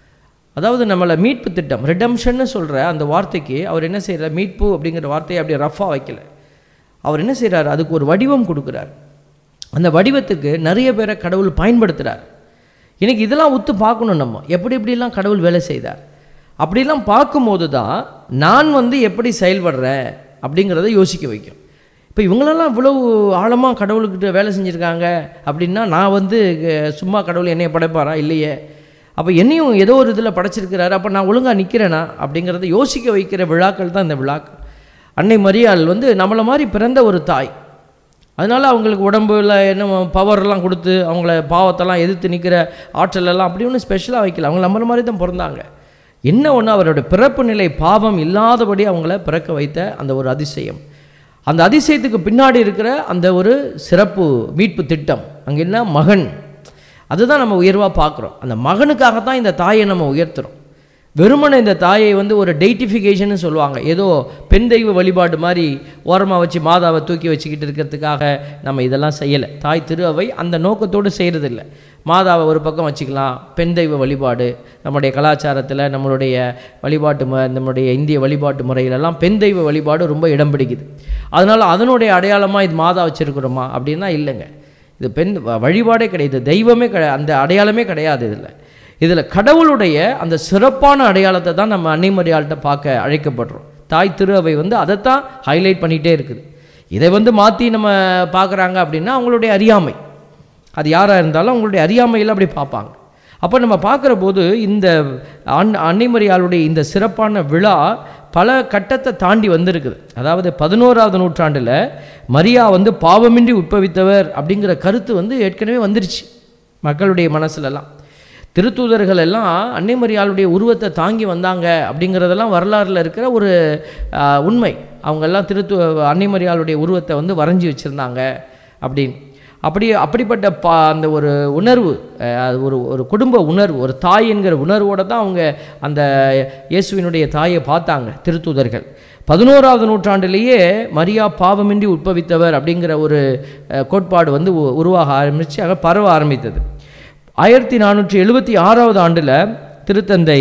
Speaker 6: அதாவது நம்மளை மீட்பு திட்டம் ரிடம்ஷன்னு சொல்கிற அந்த வார்த்தைக்கு அவர் என்ன செய்கிறார் மீட்பு அப்படிங்கிற வார்த்தையை அப்படியே ரஃபாக வைக்கல அவர் என்ன செய்கிறார் அதுக்கு ஒரு வடிவம் கொடுக்குறார் அந்த வடிவத்துக்கு நிறைய பேரை கடவுள் பயன்படுத்துகிறார் இன்னைக்கு இதெல்லாம் உத்து பார்க்கணும் நம்ம எப்படி எப்படிலாம் கடவுள் வேலை செய்தார் அப்படிலாம் பார்க்கும்போது தான் நான் வந்து எப்படி செயல்படுறேன் அப்படிங்கிறத யோசிக்க வைக்கும் இப்போ இவங்களெல்லாம் இவ்வளவு ஆழமாக கடவுள்கிட்ட வேலை செஞ்சுருக்காங்க அப்படின்னா நான் வந்து அஹ், சும்மா கடவுள் என்னைய படைப்பாரா இல்லையே அப்போ என்னையும் ஏதோ ஒரு இதில் படைச்சிருக்கிறாரு அப்போ நான் ஒழுங்காக நிற்கிறேனா அப்படிங்கிறத யோசிக்க வைக்கிற விழாக்கள் தான் இந்த விழாக்கள் அன்னை மரியாள் வந்து நம்மளை மாதிரி பிறந்த ஒரு தாய் அதனால் அவங்களுக்கு உடம்புல என்ன பவர்லாம் கொடுத்து அவங்கள பாவத்தெல்லாம் எதிர்த்து நிற்கிற ஆற்றல் எல்லாம் அப்படி ஒன்றும் ஸ்பெஷலாக வைக்கல அவங்க நம்மள மாதிரி தான் பிறந்தாங்க என்ன ஒன்று அவரோட பிறப்பு நிலை பாவம் இல்லாதபடி அவங்கள பிறக்க வைத்த அந்த ஒரு அதிசயம் அந்த அதிசயத்துக்கு பின்னாடி இருக்கிற அந்த ஒரு சிறப்பு மீட்பு திட்டம் அங்கே என்ன மகன் அதுதான் நம்ம உயர்வாக பார்க்குறோம் அந்த மகனுக்காகத்தான் இந்த தாயை நம்ம உயர்த்துறோம் வெறுமனே இந்த தாயை வந்து ஒரு டெய்டிஃபிகேஷன் சொல்லுவாங்க ஏதோ பெண் தெய்வ வழிபாடு மாதிரி ஓரமாக வச்சு மாதாவை தூக்கி வச்சுக்கிட்டு இருக்கிறதுக்காக நம்ம இதெல்லாம் செய்யலை தாய் திரு அவை அந்த நோக்கத்தோடு செய்கிறதில்ல மாதாவை ஒரு பக்கம் வச்சுக்கலாம் பெண் தெய்வ வழிபாடு நம்முடைய கலாச்சாரத்தில் நம்மளுடைய வழிபாட்டு மு நம்முடைய இந்திய வழிபாட்டு முறையிலெல்லாம் பெண் தெய்வ வழிபாடு ரொம்ப இடம் பிடிக்குது அதனால் அதனுடைய அடையாளமாக இது மாதா வச்சுருக்குறோமா அப்படின்னா இல்லைங்க இது பெண் வ- வழிபாடே கிடையாது தெய்வமே கிடையாது அந்த அடையாளமே கிடையாது இதில் இதில் கடவுளுடைய அந்த சிறப்பான அடையாளத்தை தான் நம்ம அன்னைமரியாள்கிட்ட பார்க்க அழைக்கப்படுறோம் தாய் திரு அவை வந்து அதைத்தான் ஹைலைட் பண்ணிகிட்டே இருக்குது இதை வந்து மாற்றி நம்ம பார்க்குறாங்க அப்படின்னா அவங்களுடைய அறியாமை அது யாராக இருந்தாலும் அவங்களுடைய அறியாமையில் அப்படி பார்ப்பாங்க அப்போ நம்ம பார்க்குற போது இந்த அன் அன்னைமரியாளுடைய இந்த சிறப்பான விழா பல கட்டத்தை தாண்டி வந்திருக்குது அதாவது பதினோராவது நூற்றாண்டில் மரியா வந்து பாவமின்றி உட்பவித்தவர் அப்படிங்கிற கருத்து வந்து ஏற்கனவே வந்துருச்சு மக்களுடைய மனசுலலாம் திருத்தூதர்கள் எல்லாம் அன்னை மரியாளுடைய உருவத்தை தாங்கி வந்தாங்க அப்படிங்கிறதெல்லாம் வரலாறில் இருக்கிற ஒரு ஆ, உண்மை அவங்கெல்லாம் திருத்து அன்னை மரியாளுடைய உருவத்தை வந்து வரைஞ்சி வச்சுருந்தாங்க அப்படின்னு அப்படி அப்படிப்பட்ட பா அந்த ஒரு உணர்வு அஹ், அது ஒரு ஒரு குடும்ப உணர்வு ஒரு தாய் என்கிற உணர்வோடு தான் அவங்க அந்த இயேசுவினுடைய தாயை பார்த்தாங்க திருத்தூதர்கள் பதினோராவது நூற்றாண்டிலேயே மரியா பாவமின்றி உட்பவித்தவர் அப்படிங்கிற ஒரு அஹ், கோட்பாடு வந்து உ- உருவாக ஆரம்பித்து அங்கே பரவ ஆரம்பித்தது ஆயிரத்தி நானூற்றி எழுபத்தி ஆறாவது ஆண்டில் திருத்தந்தை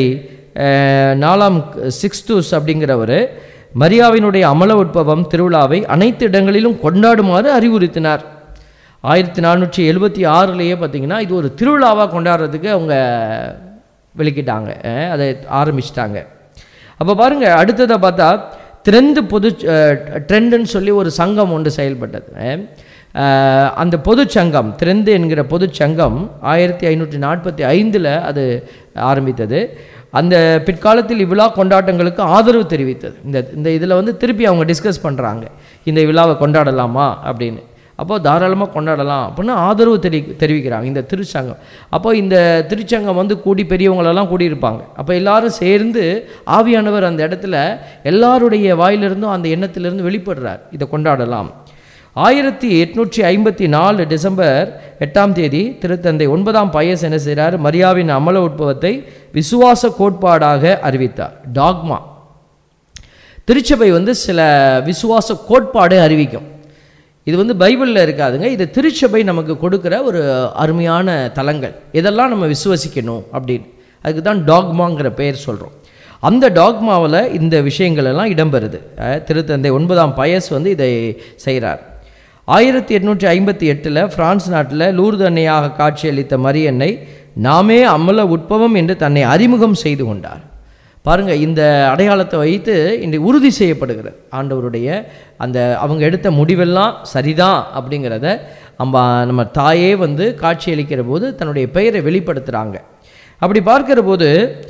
Speaker 6: அஹ், நாலாம் சிக்ஸ்தூஸ் அப்படிங்கிறவர் மரியாவினுடைய அமல உட்பவம் திருவிழாவை அனைத்து இடங்களிலும் கொண்டாடுமாறு அறிவுறுத்தினார் ஆயிரத்தி நானூற்றி எழுபத்தி ஆறுலேயே பார்த்தீங்கன்னா இது ஒரு திருவிழாவாக கொண்டாடுறதுக்கு அவங்க வெளிக்கிட்டாங்க அஹ், அதை ஆரம்பிச்சிட்டாங்க அப்போ பாருங்கள் அடுத்ததை பார்த்தா ட்ரெண்டு பொது ட்ரெண்டுன்னு சொல்லி ஒரு சங்கம் ஒன்று செயல்பட்டது அஹ், அஹ், அந்த பொதுச் சங்கம் ட்ரெண்டு என்கிற பொதுச் சங்கம் ஆயிரத்தி ஐநூற்றி நாற்பத்தி ஐந்தில் அது ஆரம்பித்தது அந்த பிற்காலத்தில் இவ்விழா கொண்டாட்டங்களுக்கு ஆதரவு தெரிவித்தது இந்த இந்த இதில் வந்து திருப்பி அவங்க டிஸ்கஸ் பண்ணுறாங்க இந்த விழாவை கொண்டாடலாமா அப்படின்னு அப்போ தாராளமாக கொண்டாடலாம் அப்படின்னு ஆதரவு தெரி தெரிவிக்கிறாங்க இந்த திருச்சங்கம் அப்போ இந்த திருச்சங்கம் வந்து கூடி பெரியவங்களெல்லாம் கூடியிருப்பாங்க அப்போ எல்லாரும் சேர்ந்து ஆவியானவர் அந்த இடத்துல எல்லாருடைய வாயிலிருந்தும் அந்த எண்ணத்திலிருந்து வெளிப்படுறார் இதை கொண்டாடலாம் ஆயிரத்தி எட்நூற்றி ஐம்பத்தி நாலு டிசம்பர் எட்டாம் தேதி திருத்தந்தை ஒன்பதாம் பயஸ் என்ன செய்கிறார் மரியாவின் அமல உட்பவத்தை விசுவாச கோட்பாடாக அறிவித்தார் டாக்மா திருச்சபை வந்து சில விசுவாச கோட்பாடு அறிவிக்கும் இது வந்து பைபிளில் இருக்காதுங்க இது திருச்சபை நமக்கு கொடுக்குற ஒரு அருமையான தலங்கள் இதெல்லாம் நம்ம விசுவசிக்கணும் அப்படின்னு அதுக்கு தான் டாக்மாங்கிற பெயர் சொல்கிறோம் அந்த டாக்மாவில் இந்த விஷயங்கள் எல்லாம் இடம்பெறுது அஹ், திருத்தந்தை ஒன்பதாம் பயஸ் வந்து இதை செய்கிறார் ஆயிரத்தி எட்நூற்றி ஐம்பத்தி எட்டில் பிரான்ஸ் நாட்டில் லூர்து அன்னையாக காட்சியளித்த மரியன்னை நாமே அமல உட்பவம் என்று தன்னை அறிமுகம் செய்து கொண்டார் பாருங்க இந்த அடையாளத்தை வைத்து இன்றைக்கு உறுதி செய்யப்படுகிறது ஆண்டவருடைய அந்த அவங்க எடுத்த முடிவெல்லாம் சரிதான் அப்படிங்கிறத அம்ப நம்ம தாயே வந்து காட்சியளிக்கிற போது தன்னுடைய பெயரை வெளிப்படுத்துகிறாங்க அப்படி பார்க்கிற போது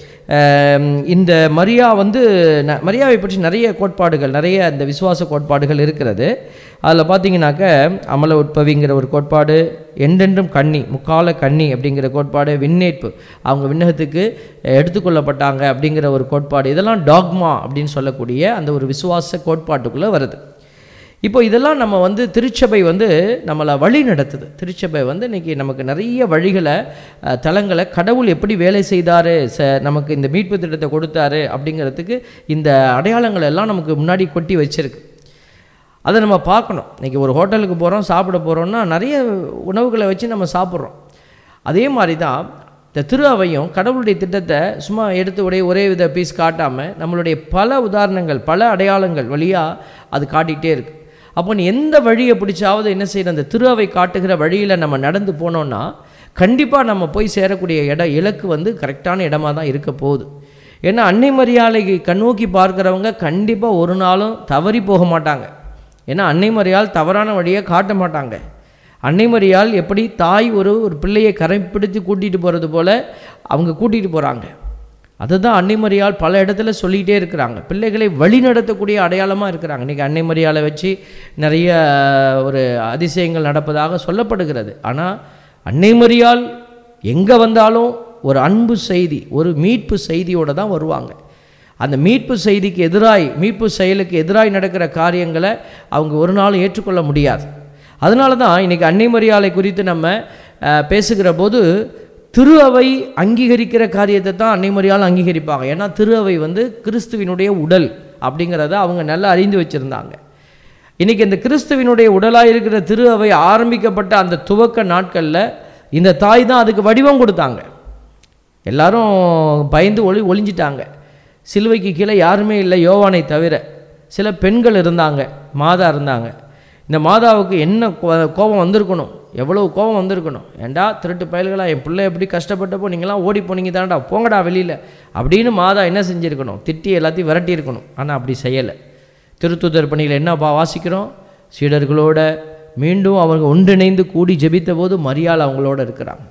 Speaker 6: ஆம், இந்த மரியா வந்து ந- மரியாவை பற்றி நிறைய கோட்பாடுகள் நிறைய இந்த விசுவாச கோட்பாடுகள் இருக்கிறது அதில் பார்த்தீங்கன்னாக்க அமல உட்பவிங்கிற ஒரு கோட்பாடு என்றென்றும் கன்னி முக்கால கன்னி அப்படிங்கிற கோட்பாடு விண்ணேற்பு அவங்க விண்ணகத்துக்கு எடுத்துக்கொள்ளப்பட்டாங்க அப்படிங்கிற ஒரு கோட்பாடு இதெல்லாம் டாக்மா அப்படின்னு சொல்லக்கூடிய அந்த ஒரு விசுவாச கோட்பாட்டுக்குள்ளே வருது இப்போ இதெல்லாம் நம்ம வந்து திருச்சபை வந்து நம்மளை வழி நடத்துது திருச்சபை வந்து இன்னைக்கு நமக்கு நிறைய வழிகளை அஹ், தலங்களை கடவுள் எப்படி வேலை செய்தாரு ச நமக்கு இந்த மீட்பு திட்டத்தை கொடுத்தாரு அப்படிங்கிறதுக்கு இந்த அடையாளங்கள் எல்லாம் நமக்கு முன்னாடி கொட்டி வச்சிருக்கு அதை நம்ம பார்க்கணும் இன்றைக்கி ஒரு ஹோட்டலுக்கு போகிறோம் சாப்பிட போகிறோம்னா நிறைய உணவுகளை வச்சு நம்ம சாப்பிட்றோம் அதே மாதிரி தான் இந்த திரு அவையும் கடவுளுடைய திட்டத்தை சும்மா எடுத்து ஒரே ஒரே வித பீஸ் காட்டாமல் நம்மளுடைய பல உதாரணங்கள் பல அடையாளங்கள் வழியாக அது காட்டிகிட்டே இருக்கு அப்போ நீ எந்த வழியை பிடிச்சாவது என்ன செய்யணும் அந்த திரு அவை காட்டுகிற வழியில் நம்ம நடந்து போனோம்னா கண்டிப்பாக நம்ம போய் சேரக்கூடிய இட இலக்கு வந்து கரெக்டான இடமா தான் இருக்க போகுது ஏன்னா அன்னை மரியாதைக்கு கண்ணோக்கி பார்க்குறவங்க கண்டிப்பாக ஒரு நாளும் தவறி போக மாட்டாங்க ஏன்னா அன்னை மரியாள் தவறான வழியை காட்ட மாட்டாங்க அன்னை மரியாள் எப்படி தாய் ஒரு ஒரு பிள்ளையை கரைப்பிடித்து கூட்டிகிட்டு போகிறது போல் அவங்க கூட்டிகிட்டு போகிறாங்க அதுதான் அன்னை மரியாள் பல இடத்துல சொல்லிகிட்டே இருக்கிறாங்க பிள்ளைகளை வழி நடத்தக்கூடிய அடையாளமாக இருக்கிறாங்க இன்றைக்கி அன்னை மரியாளை வச்சு நிறைய ஒரு அதிசயங்கள் நடப்பதாக சொல்லப்படுகிறது ஆனால் அன்னை மரியாள் எங்கே வந்தாலும் ஒரு அன்பு செய்தி ஒரு மீட்பு செய்தியோடு தான் வருவாங்க அந்த மீட்பு செய்திக்கு எதிராய் மீட்பு செயலுக்கு எதிராய் நடக்கிற காரியங்களை அவங்க ஒரு நாளும் ஏற்றுக்கொள்ள முடியாது அதனால தான் இன்றைக்கி அன்னை மரியாதை குறித்து நம்ம அஹ், பேசுகிற போது திரு அவை அங்கீகரிக்கிற காரியத்தை தான் அன்னை மரியாதை அங்கீகரிப்பாங்க ஏன்னா திரு அவை வந்து கிறிஸ்துவினுடைய உடல் அப்படிங்கிறத அவங்க நல்லா அறிந்து வச்சுருந்தாங்க இன்றைக்கி இந்த கிறிஸ்துவினுடைய உடலாக இருக்கிற திரு அவை ஆரம்பிக்கப்பட்ட அந்த துவக்க நாட்களில் இந்த தாய் தான் அதுக்கு வடிவம் கொடுத்தாங்க எல்லாரும் பயந்து ஒளி ஒளிஞ்சிட்டாங்க சிலுவைக்கு கீழே யாருமே இல்லை யோவானை தவிர சில பெண்கள் இருந்தாங்க மாதா இருந்தாங்க இந்த மாதாவுக்கு என்ன கோ- கோபம் வந்திருக்கணும் எவ்வளோ கோபம் வந்திருக்கணும் ஏண்டா திருட்டு பயல்களா என் பிள்ளை எப்படி கஷ்டப்பட்டப்போ நீங்களாம் ஓடி போனீங்க தான்டா போங்கடா வெளியில் அப்படின்னு மாதா என்ன செஞ்சுருக்கணும் திட்டி எல்லாத்தையும் விரட்டி இருக்கணும் ஆனால் அப்படி செய்யலை திருத்துதர் பணியில் என்னப்பா வாசிக்கிறோம் சீடர்களோட மீண்டும் அவங்க ஒன்றிணைந்து கூடி ஜெபித்த போது மரியாள் அவங்களோட இருக்கிறாங்க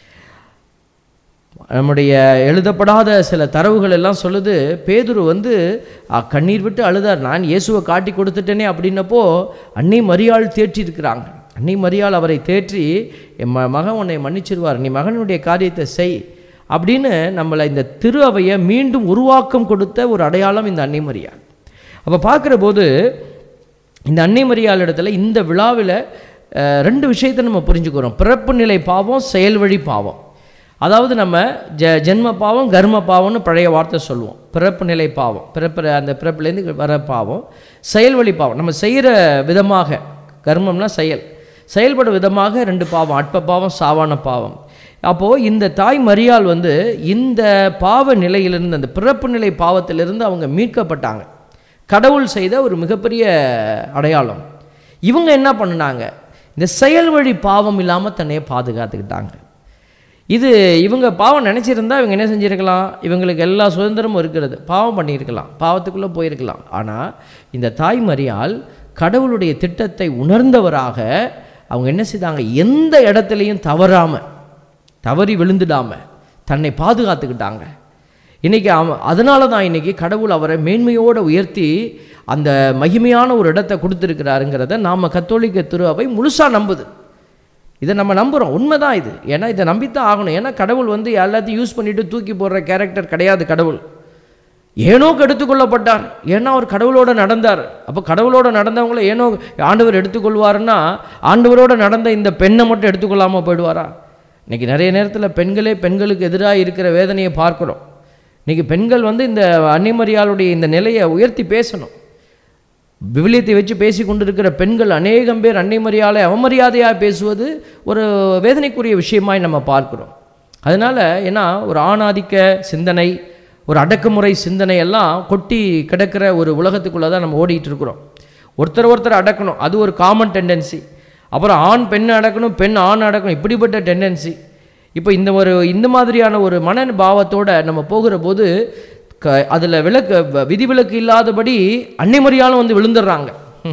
Speaker 6: நம்முடைய எழுதப்படாத சில தரவுகள் எல்லாம் சொல்லுது பேதுரு வந்து அ, கண்ணீர் விட்டு அழுதார் நான் இயேசுவை காட்டி கொடுத்துட்டேனே அப்படின்னப்போ அன்னை மரியாள் தேற்றி இருக்கிறாங்க அன்னை மரியாள் அவரை தேற்றி என் ம மகன் உன்னை மன்னிச்சிருவார் நீ மகனுடைய காரியத்தை செய் அப்படின்னு நம்மளை இந்த திரு அவையை மீண்டும் உருவாக்கம் கொடுத்த ஒரு அடையாளம் இந்த அன்னை மரியாள் அப்போ பார்க்குற போது இந்த அன்னை மரியாள் இடத்துல இந்த விழாவில் அஹ், ரெண்டு விஷயத்தை நம்ம புரிஞ்சுக்கிறோம் பிறப்பு நிலை பாவம் செயல் வழி பாவம் அதாவது நம்ம ஜ ஜென்ம பாவம் கர்ம பாவம்னு பழைய வார்த்தை சொல்லுவோம் பிறப்பு நிலை பாவம் பிறப்பு அந்த பிறப்புலேருந்து வர பாவம் செயல் வழி பாவம் நம்ம செய்கிற விதமாக கர்மம்னா செயல் செயல்படும் விதமாக ரெண்டு பாவம் அற்ப பாவம் சாவான பாவம் அப்போது இந்த தாய் மரியாள் வந்து இந்த பாவ நிலையிலிருந்து அந்த பிறப்பு நிலை பாவத்திலிருந்து அவங்க மீட்கப்பட்டாங்க கடவுள் செய்த ஒரு மிகப்பெரிய அடையாளம் இவங்க என்ன பண்ணுனாங்க இந்த செயல் வழி பாவம் இல்லாமல் தன்னையே பாதுகாத்துக்கிட்டாங்க இது இவங்க பாவம் நினச்சிருந்தா இவங்க என்ன செஞ்சிருக்கலாம் இவங்களுக்கு எல்லா சுதந்திரமும் இருக்கிறது பாவம் பண்ணியிருக்கலாம் பாவத்துக்குள்ளே போயிருக்கலாம் ஆனால் இந்த தாய் மரியாள் கடவுளுடைய திட்டத்தை உணர்ந்தவராக அவங்க என்ன செய்தாங்க எந்த இடத்துலையும் தவறாமல் தவறி விழுந்துடாம தன்னை பாதுகாத்துக்கிட்டாங்க இன்னைக்கு அவன் அதனால தான் இன்னைக்கு கடவுள் அவரை மேன்மையோடு உயர்த்தி அந்த மகிமையான ஒரு இடத்தை கொடுத்துருக்கிறாருங்கிறத நாம் கத்தோலிக்க திரு அவை முழுசாக நம்புது இதை நம்ம நம்புகிறோம் உண்மைதான் இது ஏன்னா இதை நம்பித்தான் ஆகணும் ஏன்னா கடவுள் வந்து எல்லாத்தையும் யூஸ் பண்ணிட்டு தூக்கி போடுற கேரக்டர் கிடையாது கடவுள் ஏனோக்கு எடுத்துக்கொள்ளப்பட்டார் ஏன்னா அவர் கடவுளோட நடந்தார் அப்போ கடவுளோட நடந்தவங்கள ஏனோ ஆண்டவர் எடுத்துக்கொள்வாருன்னா ஆண்டவரோட நடந்த இந்த பெண்ணை மட்டும் எடுத்துக்கொள்ளாமல் போயிடுவாரா இன்னைக்கு நிறைய நேரத்தில் பெண்களே பெண்களுக்கு எதிராக இருக்கிற வேதனையை பார்க்குறோம் இன்னைக்கு பெண்கள் வந்து இந்த அன்னிமரியாளுடைய இந்த நிலையை உயர்த்தி பேசணும் விவிலியத்தை வச்சு பேசி கொண்டிருக்கிற பெண்கள் அநேகம் பேர் அன்னைமரியாலை அவமரியாதையாக பேசுவது ஒரு வேதனைக்குரிய விஷயமாய் நம்ம பார்க்கிறோம் அதனால் ஏன்னா ஒரு ஆணாதிக்க சிந்தனை ஒரு அடக்குமுறை சிந்தனை எல்லாம் கொட்டி கிடக்கிற ஒரு உலகத்துக்குள்ளே தான் நம்ம ஓடிட்டு இருக்கிறோம் ஒருத்தர் ஒருத்தர் அடக்கணும் அது ஒரு காமன் டெண்டன்சி அப்புறம் ஆண் பெண்ணை அடக்கணும் பெண் ஆண் அடக்கணும் இப்படிப்பட்ட டெண்டன்சி இப்போ இந்த ஒரு இந்த மாதிரியான ஒரு மன பாவத்தோட நம்ம போகிற போது க அதில் விளக்கு வ- விதிவிலக்கு இல்லாதபடி அன்னைமறியாலும் வந்து விழுந்துடுறாங்க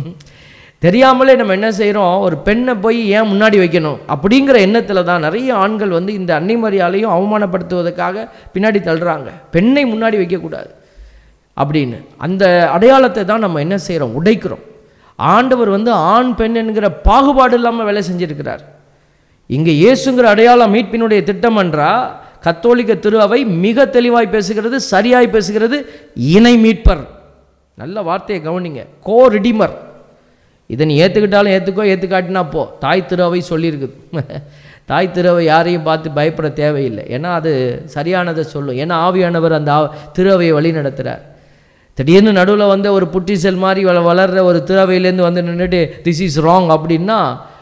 Speaker 6: தெரியாமலே நம்ம என்ன செய்கிறோம் ஒரு பெண்ணை போய் ஏன் முன்னாடி வைக்கணும் அப்படிங்கிற எண்ணத்தில் தான் நிறைய ஆண்கள் வந்து இந்த அன்னைமறியாலையும் அவமானப்படுத்துவதற்காக பின்னாடி தள்ளுறாங்க பெண்ணை முன்னாடி வைக்கக்கூடாது அப்படின்னு அந்த அடையாளத்தை தான் நம்ம என்ன செய்கிறோம் உடைக்கிறோம் ஆண்டவர் வந்து ஆண் பெண் என்கிற பாகுபாடு இல்லாமல் வேலை செஞ்சிருக்கிறார் இங்கே இயேசுங்கிற அடையாளம் மீட்பினுடைய திட்டம் என்றா கத்தோலிக்க திரு அவை மிக தெளிவாய் பேசுகிறது சரியாய் பேசுகிறது இணை மீட்பர் நல்ல வார்த்தையை கவனிங்க கோ ரிடிமர் இதை நீ ஏற்றுக்கிட்டாலும் ஏற்றுக்கோ ஏற்றுக்காட்டினா போ தாய் திருவை சொல்லியிருக்குது தாய் திருவை யாரையும் பார்த்து பயப்பட தேவையில்லை ஏன்னா அது சரியானதை சொல்லும் ஏன்னா ஆவியானவர் அந்த ஆ- திருவையை வழி நடத்துகிறார் திடீர்னு நடுவில் வந்து ஒரு புட்டி செல் மாதிரி வள வளர்ற ஒரு திருவையிலேருந்து வந்து நின்றுட்டு திஸ் இஸ் ராங் அப்படின்னா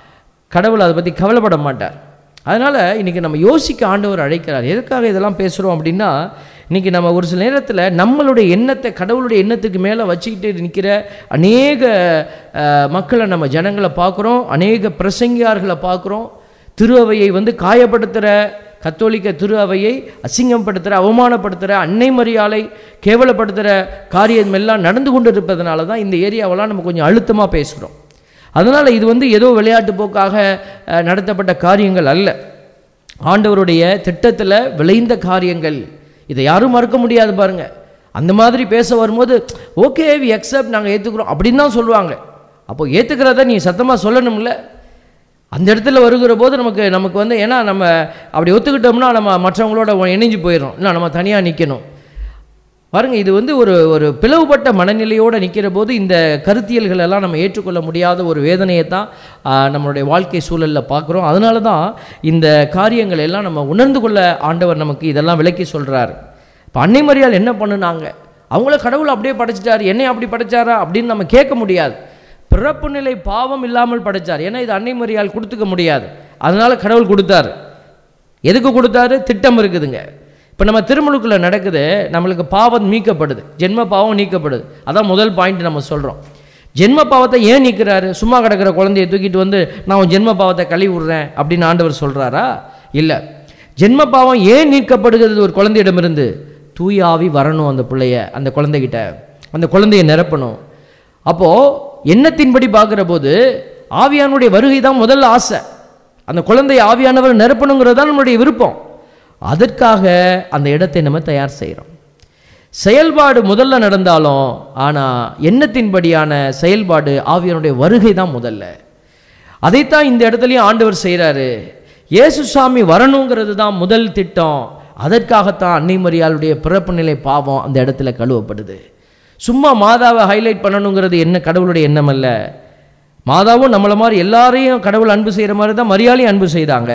Speaker 6: கடவுள் அதை பற்றி கவலைப்பட மாட்டார் அதனால் இன்றைக்கி நம்ம யோசிக்க ஆண்டவர் அழைக்கிறார் எதுக்காக இதெல்லாம் பேசுகிறோம் அப்படின்னா இன்றைக்கி நம்ம ஒரு சில நேரத்தில் நம்மளுடைய எண்ணத்தை கடவுளுடைய எண்ணத்துக்கு மேலே வச்சுக்கிட்டு நிற்கிற அநேக அஹ், மக்களை நம்ம ஜனங்களை பார்க்குறோம் அநேக பிரசங்கியார்களை பார்க்குறோம் திரு அவையை வந்து காயப்படுத்துகிற கத்தோலிக்க திரு அவையை அசிங்கப்படுத்துகிற அவமானப்படுத்துகிற அன்னை மரியாதை கேவலப்படுத்துகிற காரியம் எல்லாம் நடந்து கொண்டு இருப்பதனால தான் இந்த ஏரியாவெல்லாம் நம்ம கொஞ்சம் அழுத்தமாக பேசுகிறோம் அதனால் இது வந்து ஏதோ விளையாட்டு போக்காக அஹ், நடத்தப்பட்ட காரியங்கள் அல்ல ஆண்டவருடைய திட்டத்தில் விளைந்த காரியங்கள் இதை யாரும் மறுக்க முடியாது பாருங்க அந்த மாதிரி பேச வரும்போது ஓகே வி அக்செப்ட் நாங்கள் ஏற்றுக்குறோம் அப்படின்னு தான் சொல்லுவாங்க அப்போ ஏற்றுக்கிறத நீ சத்தமாக சொல்லணும்ல அந்த இடத்துல வருகிற போது நமக்கு நமக்கு வந்து ஏன்னா நம்ம அப்படி ஒத்துக்கிட்டோம்னா நம்ம மற்றவங்களோட இணைஞ்சு போயிடும் இல்லை நம்ம தனியாக நிற்கணும் பாருங்க இது வந்து ஒரு ஒரு பிளவுபட்ட மனநிலையோடு நிற்கிற போது இந்த கருத்தியல்கள் எல்லாம் நம்ம ஏற்றுக்கொள்ள முடியாத ஒரு வேதனையை தான் ஆ, நம்மளுடைய வாழ்க்கை சூழலில் பார்க்குறோம் அதனால தான் இந்த காரியங்கள் எல்லாம் நம்ம உணர்ந்து கொள்ள ஆண்டவர் நமக்கு இதெல்லாம் விளக்கி சொல்கிறார் இப்போ அன்னை மரியாள் என்ன பண்ணுனாங்க அவங்கள கடவுள் அப்படியே படைச்சிட்டாரு என்னை அப்படி படைச்சாரா அப்படின்னு நம்ம கேட்க முடியாது பிறப்பு நிலை பாவம் இல்லாமல் படைச்சார் ஏன்னா இது அன்னை மரியாள் கொடுத்துக்க முடியாது அதனால கடவுள் கொடுத்தாரு எதுக்கு கொடுத்தாரு திட்டம் இருக்குதுங்க இப்போ நம்ம திருமுழுக்குள்ள நடக்குது நம்மளுக்கு பாவம் நீக்கப்படுது ஜென்ம பாவம் நீக்கப்படுது அதான் முதல் பாயிண்ட் நம்ம சொல்கிறோம் ஜென்ம பாவத்தை ஏன் நீக்கிறாரு சும்மா கிடக்கிற குழந்தைய தூக்கிட்டு வந்து நான் உன் ஜென்ம பாவத்தை கழுவி விடுறேன் அப்படின்னு ஆண்டவர் சொல்கிறாரா இல்லை ஜென்ம பாவம் ஏன் நீக்கப்படுகிறது ஒரு குழந்தையிடமிருந்து தூய ஆவி வரணும் அந்த பிள்ளைய அந்த குழந்தைகிட்ட அந்த குழந்தைய நிரப்பணும் அப்போது எண்ணத்தின்படி பார்க்குற போது ஆவியானுடைய வருகை தான் முதல்ல ஆசை அந்த குழந்தையை ஆவியானவர் நிரப்பணுங்கிறது தான் நம்மளுடைய விருப்பம் அதற்காக அந்த இடத்தை நம்ம தயார் செய்கிறோம் செயல்பாடு முதல்ல நடந்தாலும் ஆனால் எண்ணத்தின்படியான செயல்பாடு ஆவியானுடைய வருகை தான் முதல்ல அதைத்தான் இந்த இடத்துலையும் ஆண்டவர் செய்கிறாரு இயேசு சாமி வரணுங்கிறது தான் முதல் திட்டம் அதற்காகத்தான் அன்னை மரியாளுடைய பிறப்பு நிலை பாவம் அந்த இடத்துல கழுவப்படுது சும்மா மாதாவை ஹைலைட் பண்ணணுங்கிறது என்ன கடவுளுடைய எண்ணம் அல்ல மாதாவும் நம்மளை மாதிரி எல்லாரையும் கடவுள் அன்பு செய்கிற மாதிரி தான் மரியாதையும் அன்பு செய்தாங்க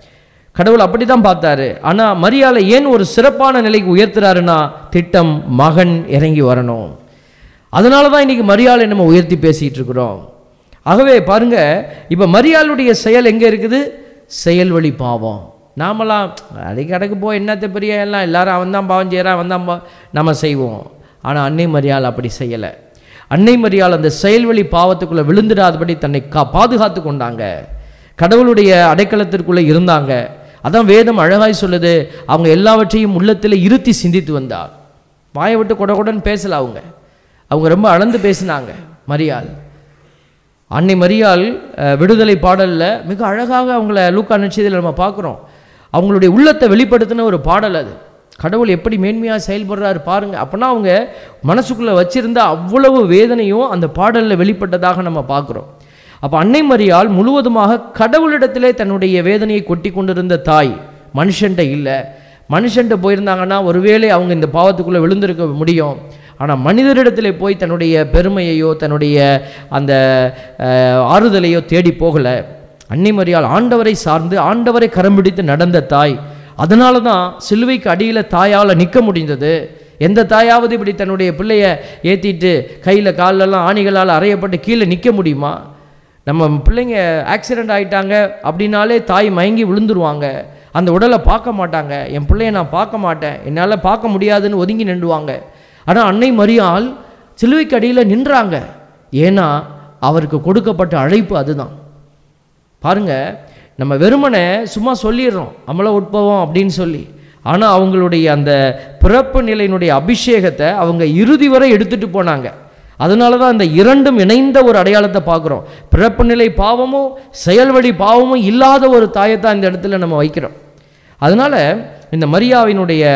Speaker 6: கடவுள் அப்படி தான் பார்த்தாரு ஆனால் மரியாதை ஏன் ஒரு சிறப்பான நிலைக்கு உயர்த்துறாருன்னா திட்டம் மகன் இறங்கி வரணும் அதனால தான் இன்னைக்கு மரியாதை நம்ம உயர்த்தி பேசிகிட்டு இருக்கிறோம் ஆகவே பாருங்க இப்போ மரியாளுடைய செயல் எங்கே இருக்குது செயல் வழி பாவம் நாமெல்லாம் அடிக்க அடக்கு போ என்னத்தை பெரிய எல்லாம் எல்லாரும் அவன் தான் பாவம் செய்கிறான் அவன் தான் பா நம்ம செய்வோம் ஆனால் அன்னை மரியாள் அப்படி செய்யலை அன்னை மரியாள் அந்த செயல்வழி பாவத்துக்குள்ளே விழுந்துடாதபடி தன்னை கா பாதுகாத்து கொண்டாங்க கடவுளுடைய அடைக்கலத்திற்குள்ளே இருந்தாங்க அதான் வேதம் அழகாய் சொல்லுது அவங்க எல்லாவற்றையும் உள்ளத்தில் இருத்தி சிந்தித்து வந்தார் வாயை விட்டு கொட கொடன்னு பேசல அவங்க அவங்க ரொம்ப அளந்து பேசினாங்க மரியாள் அன்னை மரியாள் அஹ், விடுதலை பாடலில் மிக அழகாக அவங்கள லூக்கா நிச்சயத்தில் நம்ம பார்க்குறோம் அவங்களுடைய உள்ளத்தை வெளிப்படுத்தின ஒரு பாடல் அது கடவுள் எப்படி மேன்மையாக செயல்படுறாரு பாருங்க அப்போனா அவங்க மனசுக்குள்ளே வச்சிருந்த அவ்வளவு வேதனையும் அந்த பாடலில் வெளிப்பட்டதாக நம்ம பார்க்குறோம் அப்போ அன்னை மரியாள் முழுவதுமாக கடவுளிடத்திலே தன்னுடைய வேதனையை கொட்டி கொண்டிருந்த தாய் மனுஷன்ட்ட இல்லை மனுஷன்ட்ட போயிருந்தாங்கன்னா ஒருவேளை அவங்க இந்த பாவத்துக்குள்ளே விழுந்திருக்க முடியும் ஆனால் மனிதரிடத்தில் போய் தன்னுடைய பெருமையையோ தன்னுடைய அந்த அஹ், ஆறுதலையோ தேடி போகலை அன்னை மரியாள் ஆண்டவரை சார்ந்து ஆண்டவரை கரம் பிடித்து நடந்த தாய் அதனால தான் சிலுவைக்கு அடியில் தாயால் நிற்க முடிந்தது எந்த தாயாவது இப்படி தன்னுடைய பிள்ளைய ஏற்றிட்டு கையில் காலெல்லாம் ஆணிகளால் அறையப்பட்டு கீழே நிற்க முடியுமா நம்ம பிள்ளைங்க ஆக்சிடெண்ட் ஆயிட்டாங்க அப்படின்னாலே தாய் மயங்கி விழுந்துருவாங்க அந்த உடலை பார்க்க மாட்டாங்க என் பிள்ளைய நான் பார்க்க மாட்டேன் என்னால் பார்க்க முடியாதுன்னு ஒதுங்கி நின்றுவாங்க ஆனால் அன்னை மரியாள் சிலுவைக்கு அடியில் நின்றாங்க ஏன்னா அவருக்கு கொடுக்கப்பட்ட அழைப்பு அதுதான் பாருங்க நம்ம வெறுமனை சும்மா சொல்லிடுறோம் அமல உட்பவம் அப்படின்னு சொல்லி ஆனால் அவங்களுடைய அந்த பிறப்பு நிலையினுடைய அபிஷேகத்தை அவங்க இறுதி வரை எடுத்துட்டு போனாங்க அதனால தான் இந்த இரண்டும் இணைந்த ஒரு அடையாளத்தை பார்க்குறோம் பிறப்பு நிலை பாவமும் செயல்வழி பாவமும் இல்லாத ஒரு தாயை தான் இந்த இடத்துல நம்ம வைக்கிறோம் அதனால இந்த மரியாவினுடைய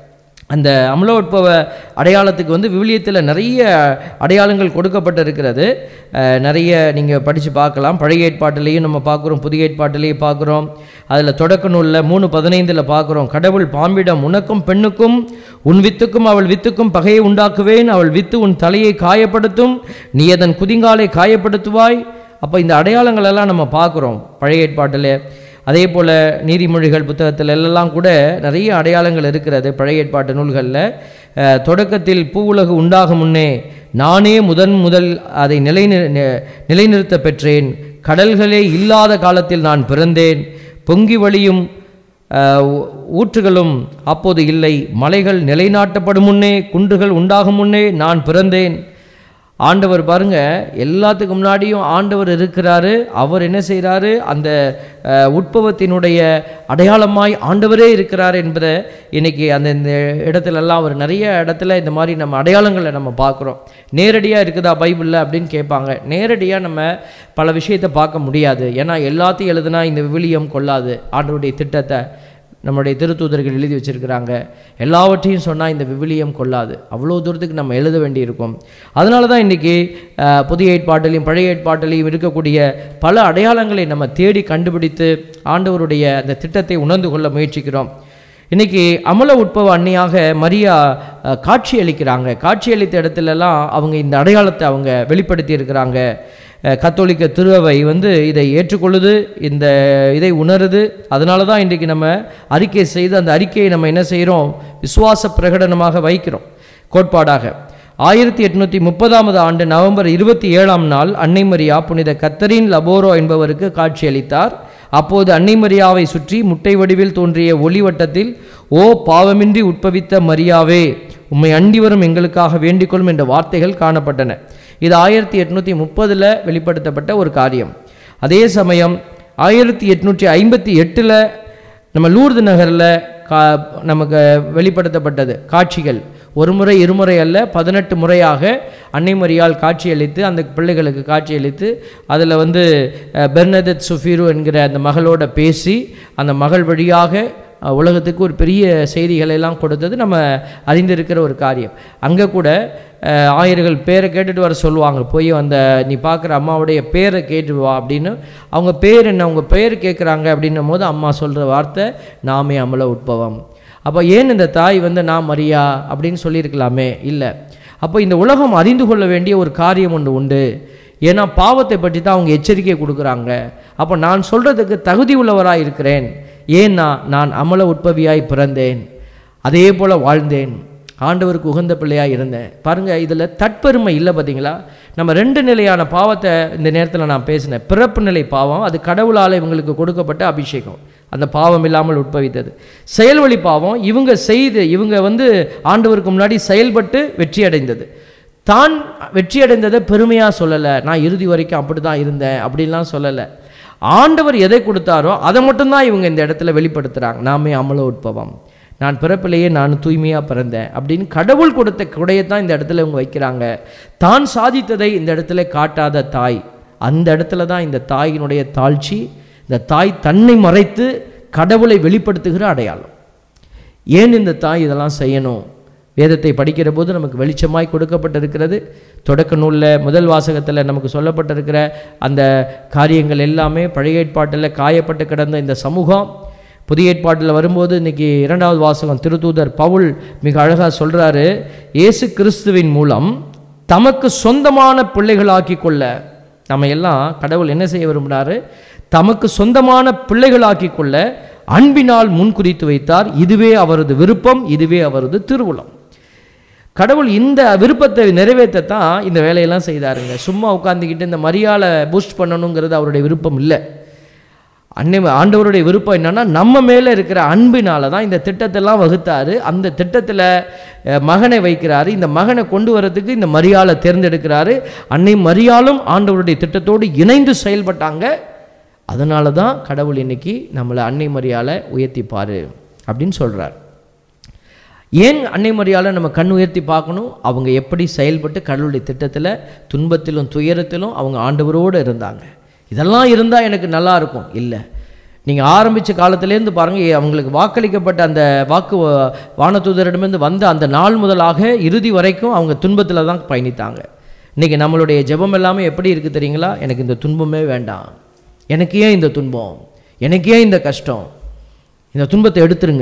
Speaker 6: அந்த அமலோட்பவ அடையாளத்துக்கு வந்து விவிலியத்தில் நிறைய அடையாளங்கள் கொடுக்கப்பட்டிருக்கிறது அஹ், நிறைய நீங்கள் படித்து பார்க்கலாம் பழைய ஏற்பாட்டிலையும் நம்ம பார்க்குறோம் புதிய ஏற்பாட்டிலையும் பார்க்குறோம் அதில் தொடக்க நூலில் மூணு பதினைந்தில் பார்க்குறோம் கடவுள் பாம்பிடம் உனக்கும் பெண்ணுக்கும் உன் வித்துக்கும் அவள் வித்துக்கும் பகையை உண்டாக்குவேன் அவள் வித்து உன் தலையை காயப்படுத்தும் நீ அதன் குதிங்காலை காயப்படுத்துவாய் அப்போ இந்த அடையாளங்கள் எல்லாம் நம்ம பார்க்குறோம் பழைய ஏற்பாட்டில் அதே போல் நீதிமொழிகள் புத்தகத்தில் எல்லாம் கூட நிறைய அடையாளங்கள் இருக்கிறது பழைய ஏற்பாட்டு நூல்களில் அஹ், தொடக்கத்தில் பூவுலகு உண்டாகும் முன்னே நானே முதன் முதல் அதை நிலை நிலைநிறுத்த பெற்றேன் கடல்களே இல்லாத காலத்தில் நான் பிறந்தேன் பொங்கி வழியும் அஹ், ஊ- ஊற்றுகளும் அப்போது இல்லை மலைகள் நிலைநாட்டப்படும் முன்னே குன்றுகள் உண்டாகும் முன்னே நான் பிறந்தேன் ஆண்டவர் பாருங்க எல்லாத்துக்கு முன்னாடியும் ஆண்டவர் இருக்கிறாரு அவர் என்ன செய்கிறாரு அந்த அஹ், உட்பவத்தினுடைய அடையாளமாய் ஆண்டவரே இருக்கிறார் என்பதை இன்னைக்கு அந்த இந்த இடத்துலலாம் அவர் நிறைய இடத்துல இந்த மாதிரி நம்ம அடையாளங்களை நம்ம பார்க்குறோம் நேரடியாக இருக்குதா பைபிளில் அப்படின்னு கேட்பாங்க நேரடியாக நம்ம பல விஷயத்தை பார்க்க முடியாது ஏன்னா எல்லாத்தையும் எழுதுனா இந்த விவிலியம் கொள்ளாது ஆண்டவருடைய திட்டத்தை நம்முடைய திருத்தூதர்கள் எழுதி வச்சிருக்கிறாங்க எல்லாவற்றையும் சொன்னால் இந்த விவிலியம் கொள்ளாது அவ்வளோ தூரத்துக்கு நம்ம எழுத வேண்டியிருக்கும் அதனால தான் இன்றைக்கி புதிய ஏற்பாட்டிலையும் பழைய ஏற்பாட்டிலையும் இருக்கக்கூடிய பல அடையாளங்களை நம்ம தேடி கண்டுபிடித்து ஆண்டவருடைய அந்த திட்டத்தை உணர்ந்து கொள்ள முயற்சிக்கிறோம் இன்னைக்கு அமல உட்பவ அன்னையாக மரியா அஹ், காட்சி அளிக்கிறாங்க காட்சி அளித்த இடத்துலலாம் அவங்க இந்த அடையாளத்தை அவங்க வெளிப்படுத்தி இருக்கிறாங்க அஹ், கத்தோலிக்க திருவை வந்து இதை ஏற்றுக்கொள்ளுது இந்த இதை உணருது அதனால தான் இன்றைக்கு நம்ம அறிக்கை செய்து அந்த அறிக்கையை நம்ம என்ன செய்கிறோம் விசுவாச பிரகடனமாக வைக்கிறோம் கோட்பாடாக ஆயிரத்தி எட்நூற்றி முப்பதாமது ஆண்டு நவம்பர் இருபத்தி ஏழாம் நாள் அன்னை மரியா புனித கத்தரின் லபோரோ என்பவருக்கு காட்சியளித்தார் அப்போது அன்னை மரியாவை சுற்றி முட்டை வடிவில் தோன்றிய ஒளிவட்டத்தில் ஓ பாவமின்றி உட்பவித்த மரியாவே உம்மை அண்டி வரும் எங்களுக்காக வேண்டிக்கொள்ளும் என்ற வார்த்தைகள் காணப்பட்டன இது ஆயிரத்தி எட்நூற்றி முப்பதில் வெளிப்படுத்தப்பட்ட ஒரு காரியம் அதே சமயம் ஆயிரத்தி எட்நூற்றி ஐம்பத்தி எட்டில் நம்ம லூர்து நகரில் கா நமக்கு வெளிப்படுத்தப்பட்டது காட்சிகள் ஒரு முறை இருமுறை அல்ல பதினெட்டு முறையாக அன்னை மரியால் காட்சியளித்து அந்த பிள்ளைகளுக்கு காட்சியளித்து அதில் வந்து அஹ், பெர்னதத் சுஃபீரு என்கிற அந்த மகளோட பேசி அந்த மகள் வழியாக அஹ், உலகத்துக்கு ஒரு பெரிய செய்திகளை எல்லாம் கொடுத்தது நம்ம அறிந்திருக்கிற ஒரு காரியம் அங்கே கூட அஹ், ஆயர்கள் பேரை கேட்டுட்டு வர சொல்லுவாங்க போய் அந்த நீ பார்க்குற அம்மாவுடைய பேரை கேட்டு வா அப்படின்னு அவங்க பேர் என்ன அவங்க பேர் கேட்குறாங்க அப்படின்னும் போது அம்மா சொல்கிற வார்த்தை நாமே அமல உட்பவம் அப்போ ஏன் இந்த தாய் வந்து நான் மரியா அப்படின்னு சொல்லியிருக்கலாமே இல்லை அப்போ இந்த உலகம் அறிந்து கொள்ள வேண்டிய ஒரு காரியம் ஒன்று உண்டு ஏன்னா பாவத்தை பற்றி தான் அவங்க எச்சரிக்கை கொடுக்குறாங்க அப்போ நான் சொல்கிறதுக்கு தகுதி உள்ளவராக இருக்கிறேன் ஏன்னா நான் அமல உட்பவியாய் பிறந்தேன் அதே போல் வாழ்ந்தேன் ஆண்டவருக்கு உகந்த பிள்ளையாக இருந்தேன் பாருங்கள் இதில் தற்பெருமை இல்லை பார்த்தீங்களா நம்ம ரெண்டு நிலையான பாவத்தை இந்த நேரத்தில் நான் பேசினேன் பிறப்பு நிலை பாவம் அது கடவுளால் இவங்களுக்கு கொடுக்கப்பட்ட அபிஷேகம் அந்த பாவம் இல்லாமல் உட்பவித்தது செயல்வழி பாவம் இவங்க செய்து இவங்க வந்து ஆண்டவருக்கு முன்னாடி செயல்பட்டு வெற்றி அடைந்தது தான் வெற்றி அடைந்ததை பெருமையாக சொல்லலை நான் இறுதி வரைக்கும் அப்படி தான் இருந்தேன் அப்படின்லாம் சொல்லலை ஆண்டவர் எதை கொடுத்தாரோ அதை மட்டும்தான் இவங்க இந்த இடத்துல வெளிப்படுத்துகிறாங்க நாமே அமல உட்பவம் நான் பிறப்பிலேயே நான் தூய்மையாக பிறந்தேன் அப்படின்னு கடவுள் கொடுத்த குடையை தான் இந்த இடத்துல இவங்க வைக்கிறாங்க தான் சாதித்ததை இந்த இடத்துல காட்டாத தாய் அந்த இடத்துல தான் இந்த தாயினுடைய தாழ்ச்சி இந்த தாய் தன்னை மறைத்து கடவுளை வெளிப்படுத்துகிற அடையாளம் ஏன் இந்த தாய் இதெல்லாம் செய்யணும் வேதத்தை படிக்கிற போது நமக்கு வெளிச்சமாய் கொடுக்கப்பட்டிருக்கிறது தொடக்க நூலில் முதல் வாசகத்தில் நமக்கு சொல்லப்பட்டிருக்கிற அந்த காரியங்கள் எல்லாமே பழைய ஏற்பாட்டில் காயப்பட்டு கிடந்த இந்த சமூகம் புதிய ஏற்பாட்டில் வரும்போது இன்னைக்கு இரண்டாவது வாசகம் திருத்தூதர் பவுல் மிக அழகாக சொல்கிறாரு இயேசு கிறிஸ்துவின் மூலம் தமக்கு சொந்தமான பிள்ளைகளாக்கி கொள்ள நம்ம எல்லாம் கடவுள் என்ன செய்ய விரும்பினாரு தமக்கு சொந்தமான பிள்ளைகளாக்கி கொள்ள அன்பினால் முன்குறித்து வைத்தார் இதுவே அவரது விருப்பம் இதுவே அவரது திருவுளம் கடவுள் இந்த விருப்பத்தை நிறைவேற்றத்தான் இந்த வேலையெல்லாம் செய்தாருங்க சும்மா உட்காந்துக்கிட்டு இந்த மரியாதை பூஸ்ட் பண்ணணுங்கிறது அவருடைய விருப்பம் இல்லை அன்னை ஆண்டவருடைய விருப்பம் என்னன்னா நம்ம மேலே இருக்கிற அன்பினால தான் இந்த திட்டத்தெல்லாம் வகுத்தாரு அந்த திட்டத்தில் அஹ், மகனை வைக்கிறாரு இந்த மகனை கொண்டு வரதுக்கு இந்த மரியாதை தேர்ந்தெடுக்கிறாரு அன்னை மரியாளும் ஆண்டவருடைய திட்டத்தோடு இணைந்து செயல்பட்டாங்க அதனால தான் கடவுள் இன்னைக்கு நம்மளை அன்னை மரியாதை உயர்த்திப்பாரு அப்படின்னு சொல்கிறார் ஏன் அன்னை மரியாதை நம்ம கண் உயர்த்தி பார்க்கணும் அவங்க எப்படி செயல்பட்டு கடவுளுடைய திட்டத்தில் துன்பத்திலும் துயரத்திலும் அவங்க ஆண்டவரோடு இருந்தாங்க இதெல்லாம் இருந்தால் எனக்கு நல்லா இருக்கும் இல்லை நீங்கள் ஆரம்பித்த காலத்திலேருந்து பாருங்கள் அவங்களுக்கு வாக்களிக்கப்பட்ட அந்த வாக்கு வ- வானதூதரிடமிருந்து வந்த அந்த நாள் முதலாக இறுதி வரைக்கும் அவங்க துன்பத்தில் தான் பயணித்தாங்க இன்றைக்கி நம்மளுடைய ஜெபம் எல்லாமே எப்படி இருக்குது தெரியுங்களா எனக்கு இந்த துன்பமே வேண்டாம் எனக்கு ஏன் இந்த துன்பம் எனக்கு ஏன் இந்த கஷ்டம் இந்த துன்பத்தை எடுத்துருங்க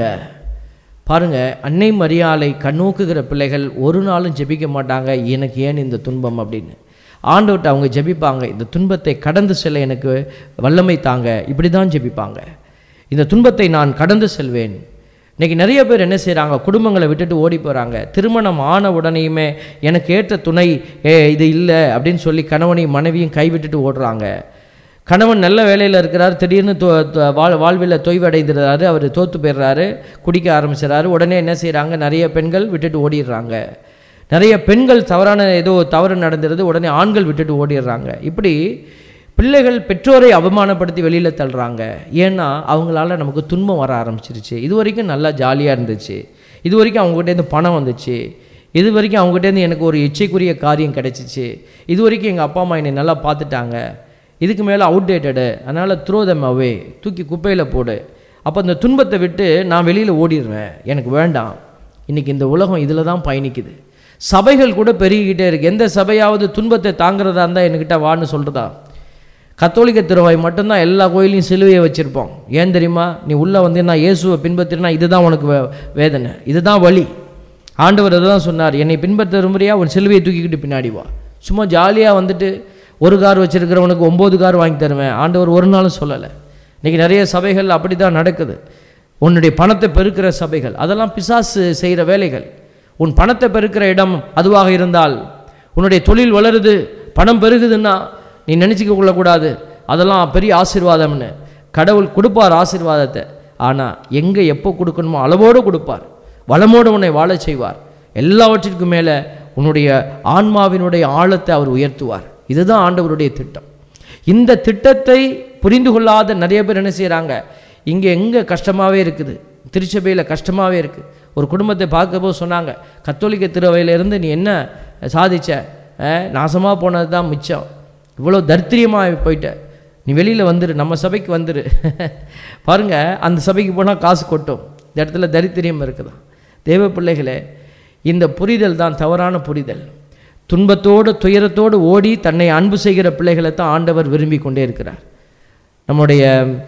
Speaker 6: பாருங்க அன்னை மரியாதை கண்ணோக்குகிற பிள்ளைகள் ஒரு நாளும் ஜெபிக்க மாட்டாங்க எனக்கு ஏன் இந்த துன்பம் அப்படின்னு ஆண்டவர்கிட்ட அவங்க ஜெபிப்பாங்க இந்த துன்பத்தை கடந்து செல்ல எனக்கு வல்லமை தாங்க இப்படி தான் ஜெபிப்பாங்க இந்த துன்பத்தை நான் கடந்து செல்வேன் இன்னைக்கு நிறைய பேர் என்ன செய்கிறாங்க குடும்பங்களை விட்டுட்டு ஓடி போகிறாங்க திருமணம் ஆன உடனேயுமே எனக்கு ஏற்ற துணை ஏ இது இல்லை அப்படின்னு சொல்லி கணவனையும் மனைவியும் கைவிட்டுட்டு ஓடுறாங்க கணவன் நல்ல வேலையில் இருக்கிறார் திடீர்னு தொ தொ- வாழ் வாழ்வில் தொய்வு அடைந்துடுறாரு அவர் தோற்று போயிடுறாரு குடிக்க ஆரம்பிச்சிடறாரு உடனே என்ன செய்கிறாங்க நிறைய பெண்கள் விட்டுட்டு ஓடிடுறாங்க நிறைய பெண்கள் தவறான ஏதோ தவறு நடந்துடுது உடனே ஆண்கள் விட்டுட்டு ஓடிடுறாங்க இப்படி பிள்ளைகள் பெற்றோரை அவமானப்படுத்தி வெளியில் தள்ளுறாங்க ஏன்னா அவங்களால நமக்கு துன்பம் வர ஆரம்பிச்சிருச்சு இது வரைக்கும் நல்லா ஜாலியாக இருந்துச்சு இது வரைக்கும் அவங்ககிட்டேருந்து பணம் வந்துச்சு இது வரைக்கும் அவங்ககிட்டேருந்து எனக்கு ஒரு இச்சைக்குரிய காரியம் கிடைச்சிச்சு இது வரைக்கும் எங்கள் அப்பா அம்மா என்னை நல்லா பார்த்துட்டாங்க இதுக்கு மேலே அவுடேட்டடு அதனால் த்ரோ தம் அவே தூக்கி குப்பையில் போடு அப்போ அந்த துன்பத்தை விட்டு நான் வெளியில் ஓடிடுவேன் எனக்கு வேண்டாம் இன்றைக்கி இந்த உலகம் இதில் தான் பயணிக்குது சபைகள் கூட பெருகிக்கிட்டே இருக்குது எந்த சபையாவது துன்பத்தை தாங்கிறதா இருந்தால் என்கிட்ட வான்னு சொல்கிறதா கத்தோலிக்க திருவாய் மட்டும்தான் எல்லா கோயிலையும் சிலுவையை வச்சுருப்போம் ஏன் தெரியுமா நீ உள்ளே வந்து நான் இயேசுவை பின்பற்றினா இதுதான் உனக்கு வே- வேதனை இதுதான் வழி ஆண்டவர் தான் சொன்னார் என்னை பின்பற்ற விரும்புறியா உன் சிலுவையை தூக்கிக்கிட்டு பின்னாடி வா சும்மா ஜாலியாக வந்துட்டு ஒரு கார் வச்சிருக்கிறவனுக்கு ஒம்பது கார் வாங்கி தருவேன் ஆண்டவர் ஒரு நாளும் சொல்லலை இன்றைக்கி நிறைய சபைகள் அப்படி தான் நடக்குது உன்னுடைய பணத்தை பெருக்கிற சபைகள் அதெல்லாம் பிசாசு செய்கிற வேலைகள் உன் பணத்தை பெருக்கிற இடம் அதுவாக இருந்தால் உன்னுடைய தொழில் வளருது பணம் பெருகுதுன்னா நீ நினச்சிக்க கொள்ளக்கூடாது அதெல்லாம் பெரிய ஆசீர்வாதம்னு கடவுள் கொடுப்பார் ஆசீர்வாதத்தை ஆனால் எங்கே எப்போ கொடுக்கணுமோ அளவோடு கொடுப்பார் வளமோடு உன்னை வாழச் செய்வார் எல்லாவற்றிற்கும் மேலே உன்னுடைய ஆன்மாவினுடைய ஆழத்தை அவர் உயர்த்துவார் இதுதான் ஆண்டவருடைய திட்டம் இந்த திட்டத்தை புரிந்து கொள்ளாத நிறைய பேர் என்ன செய்கிறாங்க இங்கே எங்கே கஷ்டமாகவே இருக்குது திருச்சபையில் கஷ்டமாகவே இருக்குது ஒரு குடும்பத்தை பார்க்கும்போது சொன்னாங்க கத்தோலிக்க திருவையிலேருந்து நீ என்ன சாதிச்ச நாசமாக போனது தான் மிச்சம் இவ்வளோ தரித்திரியமாக போயிட்ட நீ வெளியில் வந்துரு நம்ம சபைக்கு வந்துரு பாருங்க அந்த சபைக்கு போனால் காசு கொட்டும் இந்த இடத்துல தரித்திரியம் இருக்குதான் தேவ பிள்ளைகளே இந்த புரிதல் தான் தவறான புரிதல் துன்பத்தோடு துயரத்தோடு ஓடி தன்னை அன்பு செய்கிற பிள்ளைகளை தான் ஆண்டவர் விரும்பி கொண்டே இருக்கிறார் நம்முடைய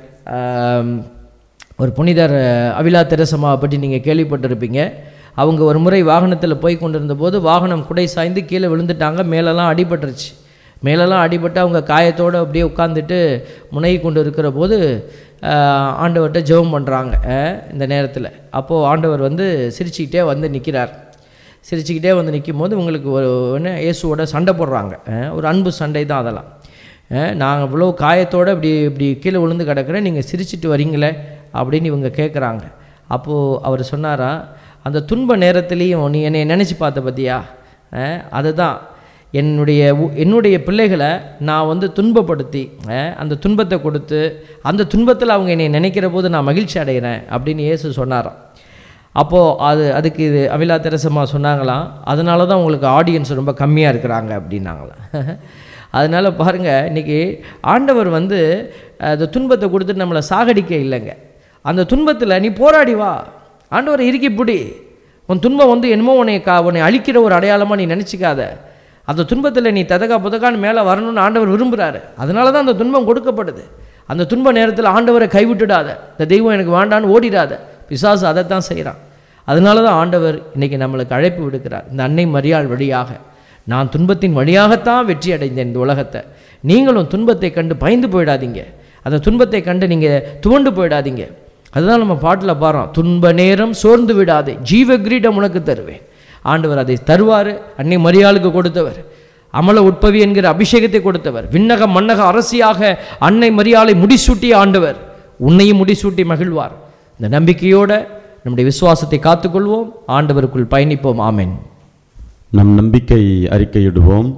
Speaker 6: ஆம், ஒரு புனிதர் அஹ், அவிலா தெரசம்மாவை பற்றி நீங்கள் கேள்விப்பட்டிருப்பீங்க அவங்க ஒரு முறை வாகனத்தில் போய் கொண்டிருந்த போது வாகனம் குடை சாய்ந்து கீழே விழுந்துட்டாங்க மேலெல்லாம் அடிபட்டுருச்சு மேலெல்லாம் அடிபட்டு அவங்க காயத்தோடு அப்படியே உட்காந்துட்டு முனகி கொண்டு இருக்கிற போது ஆஹ், ஆண்டவர்கிட்ட ஜெபம் பண்ணுறாங்க இந்த நேரத்தில் அப்போது ஆண்டவர் வந்து சிரிச்சுக்கிட்டே வந்து நிற்கிறார் சிரிச்சுக்கிட்டே வந்து நிற்கும் போது உங்களுக்கு ஒரு என்ன இயேசுவோட சண்டை போடுறாங்க அஹ், ஒரு அன்பு சண்டை தான் அதெல்லாம் நாங்கள் இவ்வளோ காயத்தோடு இப்படி இப்படி கீழே விழுந்து கிடக்கிறேன் நீங்கள் சிரிச்சிட்டு வரீங்களே அப்படின்னு இவங்க கேட்குறாங்க அப்போது அவர் சொன்னாரா அந்த துன்ப நேரத்துலேயும் நீ என்னை நினச்சி பார்த்த பார்த்தியா அஹ், அதுதான் என்னுடைய உ- என்னுடைய பிள்ளைகளை நான் வந்து துன்பப்படுத்தி அஹ், அந்த துன்பத்தை கொடுத்து அந்த துன்பத்தில் அவங்க என்னை நினைக்கிற போது நான் மகிழ்ச்சி அடைகிறேன் அப்படின்னு இயேசு சொன்னாராம் அப்போது அது அதுக்கு இது அவிலா தெரசம்மா சொன்னாங்களாம் அதனால தான் உங்களுக்கு ஆடியன்ஸ் ரொம்ப கம்மியாக இருக்கிறாங்க அப்படின்னாங்களாம் அதனால் பாருங்கள் இன்றைக்கி ஆண்டவர் வந்து அஹ், அந்த துன்பத்தை கொடுத்துட்டு நம்மளை சாகடிக்க இல்லைங்க அந்த துன்பத்தில் நீ போராடி வா ஆண்டவரை இறுக்கி பிடி உன் துன்பம் வந்து என்னமோ உன்னை கா உன்னை அழிக்கிற ஒரு அடையாளமாக நீ நினச்சிக்காத அந்த துன்பத்தில் நீ ததகா புதகான்னு மேலே வரணும்னு ஆண்டவர் விரும்புகிறாரு அதனால தான் அந்த துன்பம் கொடுக்கப்படுது அந்த துன்ப நேரத்தில் ஆண்டவரை கைவிட்டுடாத இந்த தெய்வம் எனக்கு வேண்டான்னு ஓடிடாத பிசாசு அதைத்தான் செய்கிறான் அதனால தான் ஆண்டவர் இன்றைக்கி நம்மளுக்கு அழைப்பு விடுக்கிறார் இந்த அன்னை மரியாள் வழியாக நான் துன்பத்தின் வழியாகத்தான் வெற்றி அடைந்தேன் இந்த உலகத்தை நீங்களும் துன்பத்தை கண்டு பயந்து போயிடாதீங்க அந்த துன்பத்தை கண்டு நீங்கள் துவண்டு போயிடாதீங்க அதுதான் நம்ம பாட்டில் பாடுறோம் துன்ப நேரம் சோர்ந்து விடாதே ஜீவ கிரீடம் உனக்கு தருவேன் ஆண்டவர் அதை தருவார் அன்னை மரியாளுக்கு கொடுத்தவர் அமல உட்பவி என்கிற அபிஷேகத்தை கொடுத்தவர் விண்ணக மன்னக அரசியாக அன்னை மரியாளை முடிசூட்டிய ஆண்டவர் உன்னையும் முடிசூட்டி மகிழ்வார் இந்த நம்பிக்கையோட நம்முடைய விசுவாசத்தை காத்துக்கொள்வோம் ஆண்டவருக்குள் பயணிப்போம் ஆமென்
Speaker 2: நம் நம்பிக்கை அறிக்கையிடுவோம்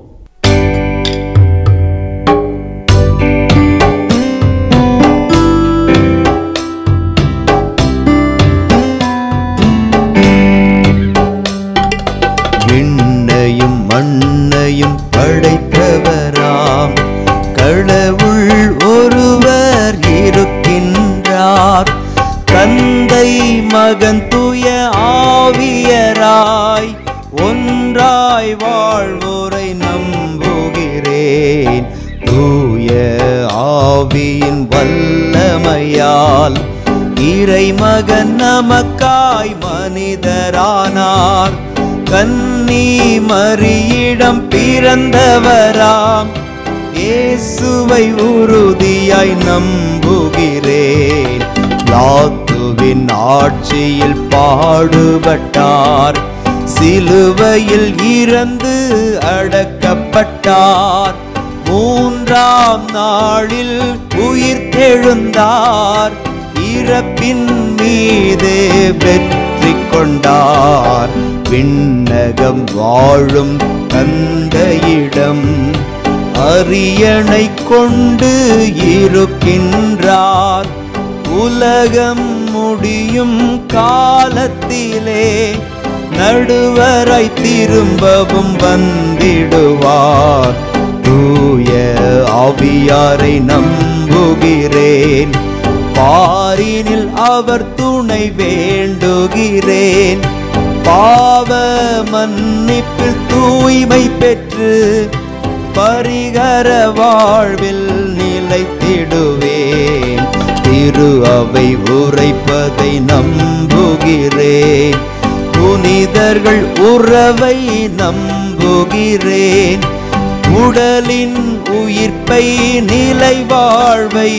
Speaker 5: விண்ணையும் படைத்தவராம் கடவுள் ஒருவர் இருக்கின்றார் தந்தை மகன் தூய ஆவியராய் ஒன்றாய் வாழ்வோரை நம்புகிறேன் தூய ஆவியின் வல்லமையால் இறைமகன் நமக்காய் மனிதரானார் கன்னி மரியிடம் பிறந்தவராம் இயேசுவை உறுதியாய் நம்புகிறேன் லாத்துவின் ஆட்சியில் பாடுபட்டார் சிலுவையில் இறந்து அடக்கப்பட்டார் மூன்றாம் நாளில் உயிர் தெழுந்தார் இறப்பின் மீதே வெற்றி கொண்டார் விண்ணகம் வாழும் தந்தையிடம் அரியணை கொண்டு இருக்கின்றார் உலகம் முடியும் காலத்திலே நடுவராய் திரும்பவும் வந்திடுவார் தூய ஆவியாரை நம்புகிறேன் பாரினில் அவர் துணை வேண்டுகிறேன் பாவ மன்னிப்பில் தூய்மை பெற்று பரிகர வாழ்வில் நிலைத்திடுவேன் திரு அவை உரைப்பதை நம்புகிறேன் புனிதர்கள் உறவை நம்புகிறேன் உடலின் உயிர்ப்பை நிலை வாழ்வை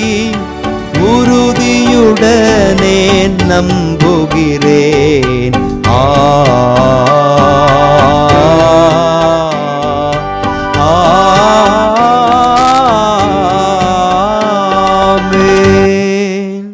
Speaker 5: உறுதியுடனே நம்புகிறேன் ஆ ஆமென்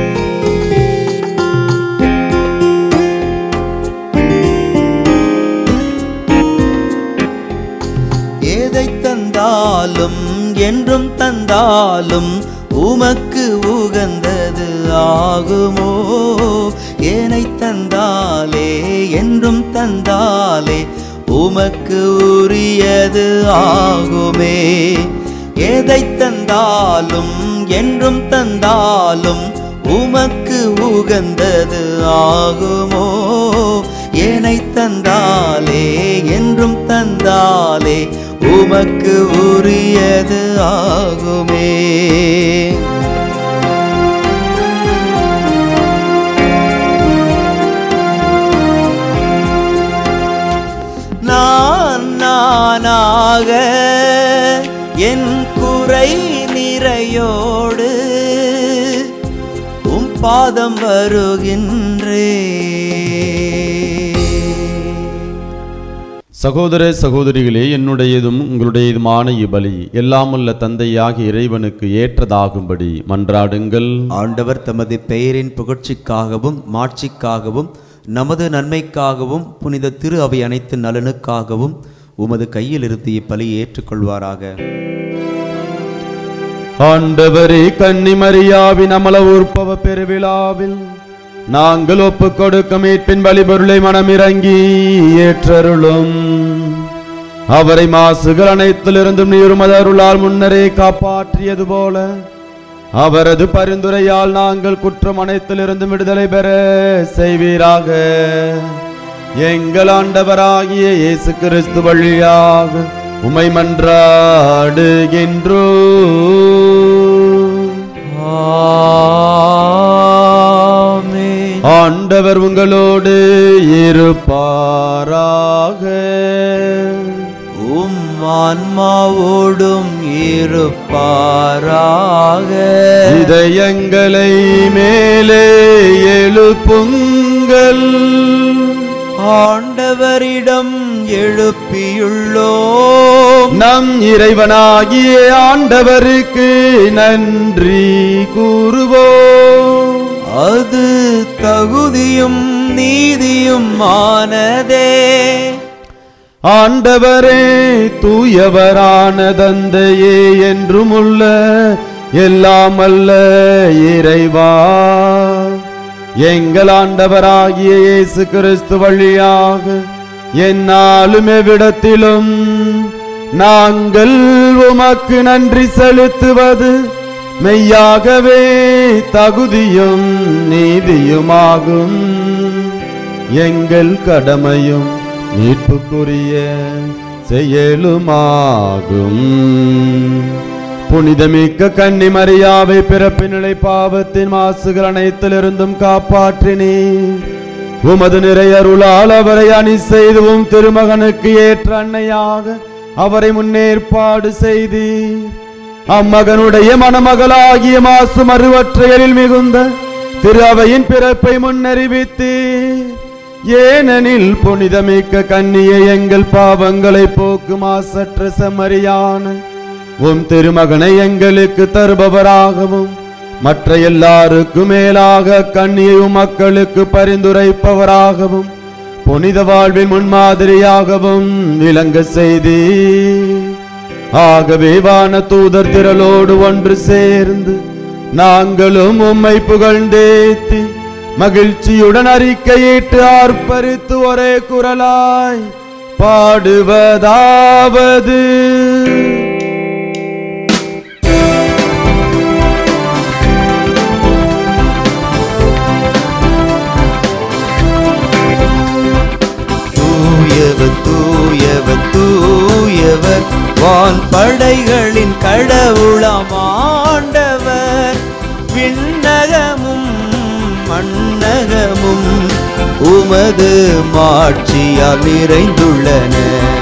Speaker 5: எதை தந்தாலும் என்றும் தந்தாலும் உமக்கு உகந்தது ஆகுமோ ஏனை தந்தாலே என்றும் தந்தாலே உமக்கு உரியது ஆகுமே எதை தந்தாலும் என்றும் தந்தாலும் உமக்கு உகந்தது ஆகுமோ ஏனை தந்தாலே என்றும் தந்தாலே உமக்கு உரியது ஆகுமே நான் நானாக என் குறை நிறையோடு உம் பாதம் வருகின்றே
Speaker 2: சகோதர சகோதரிகளே என்னுடையதும் உங்களுடையதுமான இபலி எல்லாமுள்ள தந்தையாகிய இறைவனுக்கு ஏற்றதாகும்படி மன்றாடுங்கள்
Speaker 1: ஆண்டவர் தமது பெயரின் புகழ்ச்சிக்காகவும் மாட்சிக்காகவும் நமது நன்மைக்காகவும் புனித திரு அவை அனைத்து நலனுக்காகவும் உமது கையில் இருந்து இப்பலியை ஏற்றுக்கொள்வாராக
Speaker 2: ஆண்டவரே கன்னிமரியாவின் அமல உற்பவ பெருவிழாவில் நாங்கள் ஒப்புக் கொடுக்கும் மீட்பின் பலிபொருளை மனமிறங்கி ஏற்றருளும் அவரை மாசுகள் அனைத்திலிருந்தும் நீருமத அருளால் முன்னரே காப்பாற்றியது போல அவரது பரிந்துரையால் நாங்கள் குற்றம் அனைத்திலிருந்தும் விடுதலை பெற செய்வீராக எங்கள் ஆண்டவராகிய இயேசு கிறிஸ்து வழியாக உமை மன்றாடுகின்றோ
Speaker 5: ஆமென்
Speaker 2: ஆண்டவர் உங்களோடு இருப்பாராக
Speaker 5: உம் ஆன்மாவோடும் இருப்பாராக
Speaker 2: இதயங்களை மேலே எழுப்புங்கள்
Speaker 5: ஆண்டவரிடம் எழுப்பியுள்ளோம்
Speaker 2: நம் இறைவனாகிய ஆண்டவருக்கு நன்றி கூறுவோம்
Speaker 5: அது தகுதியும் நீதியும் ஆனதே
Speaker 2: ஆண்டவரே தூயவரான தந்தையே என்றும் உள்ள எல்லாம் அல்ல இறைவா எங்கள் ஆண்டவராகிய இயேசு கிறிஸ்து வழியாக என்னாலும் எவ்விடத்திலும் நாங்கள் உமக்கு நன்றி செலுத்துவது மெய்யாகவே தகுதியும் நீதியுமாகும் எங்கள் கடமையும் மீட்புக்குரிய செயலுமாகும் புனிதமிக்க கன்னி மரியாவை பிறப்பினிலை பாவத்தின் மாசுகள் அனைத்திலிருந்தும் காப்பாற்றினீர் உமது நிறையருளால் அவரை அணி செய்துவும் திருமகனுக்கு ஏற்ற அன்னையாக அவரை முன்னேற்பாடு செய்தீர் அம்மகனுடைய மணமகளாகிய மாசு மறுவற்றையலில் மிகுந்த திரு அவையின் பிறப்பை முன்னறிவித்தீர் ஏனெனில் புனிதமிக்க கன்னியை எங்கள் பாவங்களை போக்கு மாசற்ற செம்மறியான உம் திருமகனை எங்களுக்கு தருபவராகவும் மற்ற எல்லாருக்கும் மேலாக கண்ணியையும் மக்களுக்கு பரிந்துரைப்பவராகவும் புனித வாழ்வின் முன்மாதிரியாகவும் விளங்க செய்தி ஆகவே வான தூதர் திரளோடு ஒன்று சேர்ந்து நாங்களும் உம்மை புகழ்ந்தேத்தி மகிழ்ச்சியுடன் அறிக்கையிட்டு ஆர்ப்பரித்து ஒரே குரலாய் பாடுவதாவது
Speaker 5: தூயவர் தூயவர் தூயவர் வான் படைகளின் கடவுளாம் ஆண்டவர் விண்ணகமும் மண்ணகமும் உமது மாட்சியால் நிறைந்துள்ளன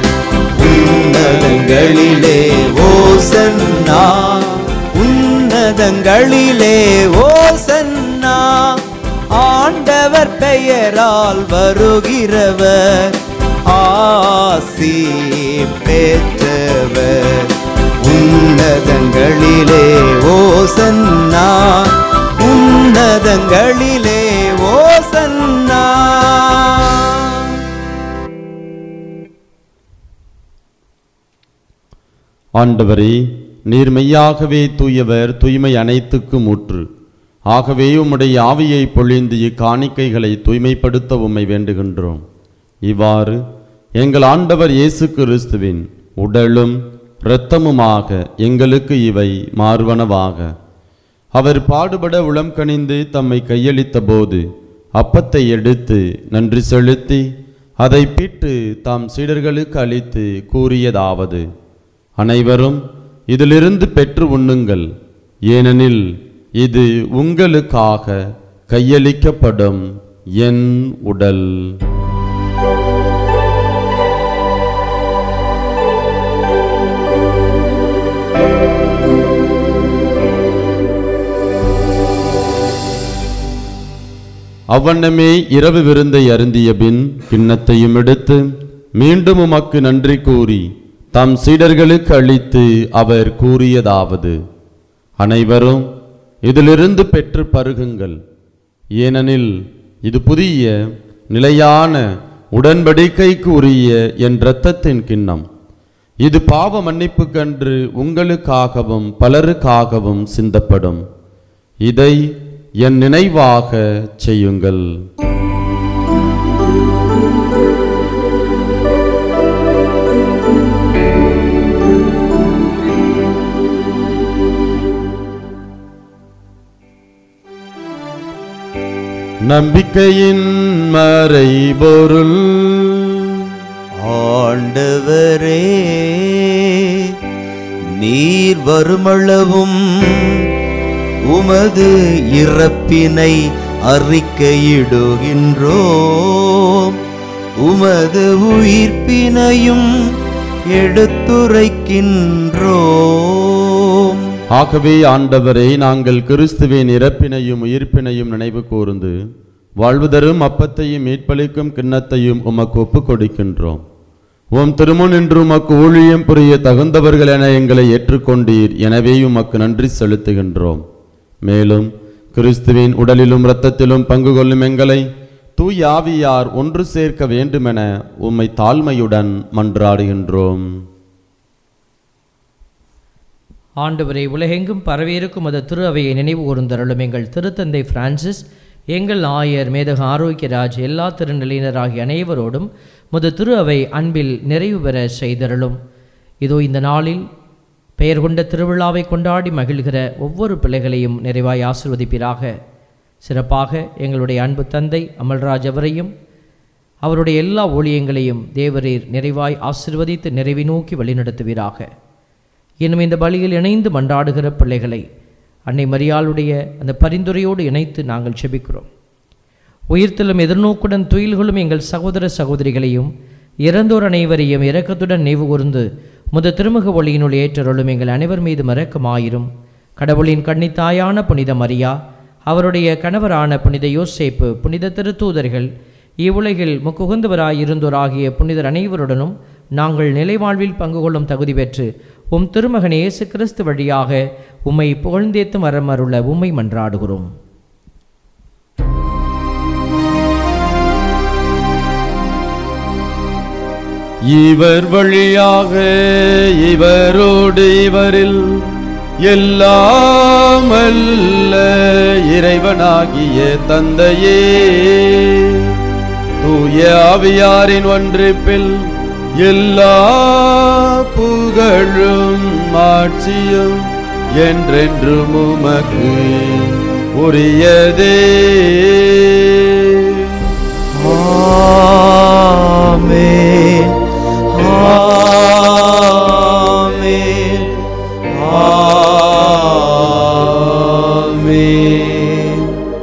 Speaker 5: உன்னதங்களிலே ஓசன்னா உன்னதங்களிலே ஓசன்னா ஆண்டவர் பெயரால் வருகிறவர் ஆசி பெற்றவர் உன்னதங்களிலே ஓசன்னா உன்னதங்களிலே ஓசன்னா
Speaker 2: ஆண்டவரே நீர் மெய்யாகவே தூயவர் தூய்மை அனைத்துக்கும் ஊற்று ஆகவே உம்முடைய ஆவியை பொழிந்து இக்காணிக்கைகளை தூய்மைப்படுத்த உம்மை வேண்டுகின்றோம் இவ்வாறு எங்கள் ஆண்டவர் இயேசு கிறிஸ்துவின் உடலும் இரத்தமுமாக எங்களுக்கு இவை மாறுவனவாக அவர் பாடுபட உளம் கனிந்து தம்மை கையளித்த போது அப்பத்தை எடுத்து நன்றி செலுத்தி அதை பிட்டு தாம் சீடர்களுக்கு அளித்து கூறியதாவது அனைவரும் இதிலிருந்து பெற்று உண்ணுங்கள் ஏனெனில் இது உங்களுக்காக கையளிக்கப்படும் என் உடல் அவ்வண்ணமே இரவு விருந்தை அருந்திய பின் கிண்ணத்தையும் எடுத்து மீண்டும் உமக்கு நன்றி கூறி தம் சீடர்களுக்கு அளித்து அவர் கூறியதாவது அனைவரும் இதிலிருந்து பெற்று பருகுங்கள் ஏனெனில் இது புதிய நிலையான உடன்படிக்கைக்கு உரிய என் இரத்தத்தின் கிண்ணம் இது பாவ மன்னிப்புக்கன்று உங்களுக்காகவும் பலருக்காகவும் சிந்தப்படும் இதை என் நினைவாக செய்யுங்கள் நம்பிக்கையின் மறைபொருள்
Speaker 5: ஆண்டவரே நீர் வருமளவும் உமது இறப்பினை அறிக்கையிடுகின்றோம் உமது உயிர்ப்பினையும் எடுத்துரைக்கின்றோம்
Speaker 2: ஆகவே ஆண்டவரே நாங்கள் கிறிஸ்துவின் இறப்பினையும் உயிர்ப்பினையும் நினைவு கூர்ந்து வாழ்வு தரும் அப்பத்தையும் மீட்பளிக்கும் கிண்ணத்தையும் உமக்கு ஒப்புக் கொடுக்கின்றோம் உம் திருமுன் என்று உமக்கு ஊழியம் புரிய தகுந்தவர்கள் என எங்களை ஏற்றுக்கொண்டீர் எனவே உமக்கு நன்றி செலுத்துகின்றோம் மேலும் கிறிஸ்துவின் உடலிலும் இரத்தத்திலும் பங்கு கொள்ளும் எங்களை தூய் ஆவியார் ஒன்று சேர்க்க வேண்டுமென உம்மை தாழ்மையுடன் மன்றாடுகின்றோம்
Speaker 6: ஆண்டவரை உலகெங்கும் பரவியிருக்கும் அது திரு அவையை நினைவு கூர்ந்தருளும் எங்கள் திருத்தந்தை பிரான்சிஸ் எங்கள் ஆயர் மேதக ஆரோக்கியராஜ் எல்லா திருநிலையினராகிய அனைவரோடும் முது திரு அவை அன்பில் நிறைவு பெற செய்தருளும் இதோ இந்த நாளில் பெயர் கொண்ட திருவிழாவை கொண்டாடி மகிழ்கிற ஒவ்வொரு பிள்ளைகளையும் நிறைவாய் ஆசிர்வதிப்பீராக சிறப்பாக எங்களுடைய அன்பு தந்தை அமல்ராஜ் அவரையும் அவருடைய எல்லா ஊழியங்களையும் தேவரீர் நிறைவாய் ஆசிர்வதித்து நிறைவை நோக்கி வழிநடத்துவீராக இன்னும் இந்த பலியில் இணைந்து மன்றாடுகிற பிள்ளைகளை அன்னை மரியாளுடைய அந்த பரிந்துரையோடு இணைத்து நாங்கள் செபிக்கிறோம் உயிர்த்தலும் எதிர்நோக்குடன் துயில்களும் எங்கள் சகோதர சகோதரிகளையும் இறந்தோர் அனைவரையும் இரக்கத்துடன் நினைவு கூர்ந்து முத திருமுக ஒளியினுள் ஏற்றருளும் எங்கள் அனைவர் மீது மறக்கமாயிரும் கடவுளின் கன்னித்தாயான புனித மரியா அவருடைய கணவரான புனித யோசேப்பு புனித திருத்தூதர்கள் இவ்வுலகில் முக்குகுந்தவராயிருந்தோராகிய புனிதர் அனைவருடனும் நாங்கள் நிலைவாழ்வில் பங்கு கொள்ளும் தகுதி பெற்று உம் திருமகன் இயேசு கிறிஸ்து வழியாக உம்மை புகழ்ந்தேத்தும் வரமருள உம்மை மன்றாடுகிறோம்
Speaker 2: இவர் வழியாக இவரோடு இவரில் எல்லாம் அல்ல இறைவனாகிய தந்தையே தூய ஆவியாரின் ஒன்றிப்பில் எல்லா புகழும் ஆட்சியும் என்றென்றும் உமக்கு உரியதே
Speaker 5: ஆமென் ஆமென் ஆமென்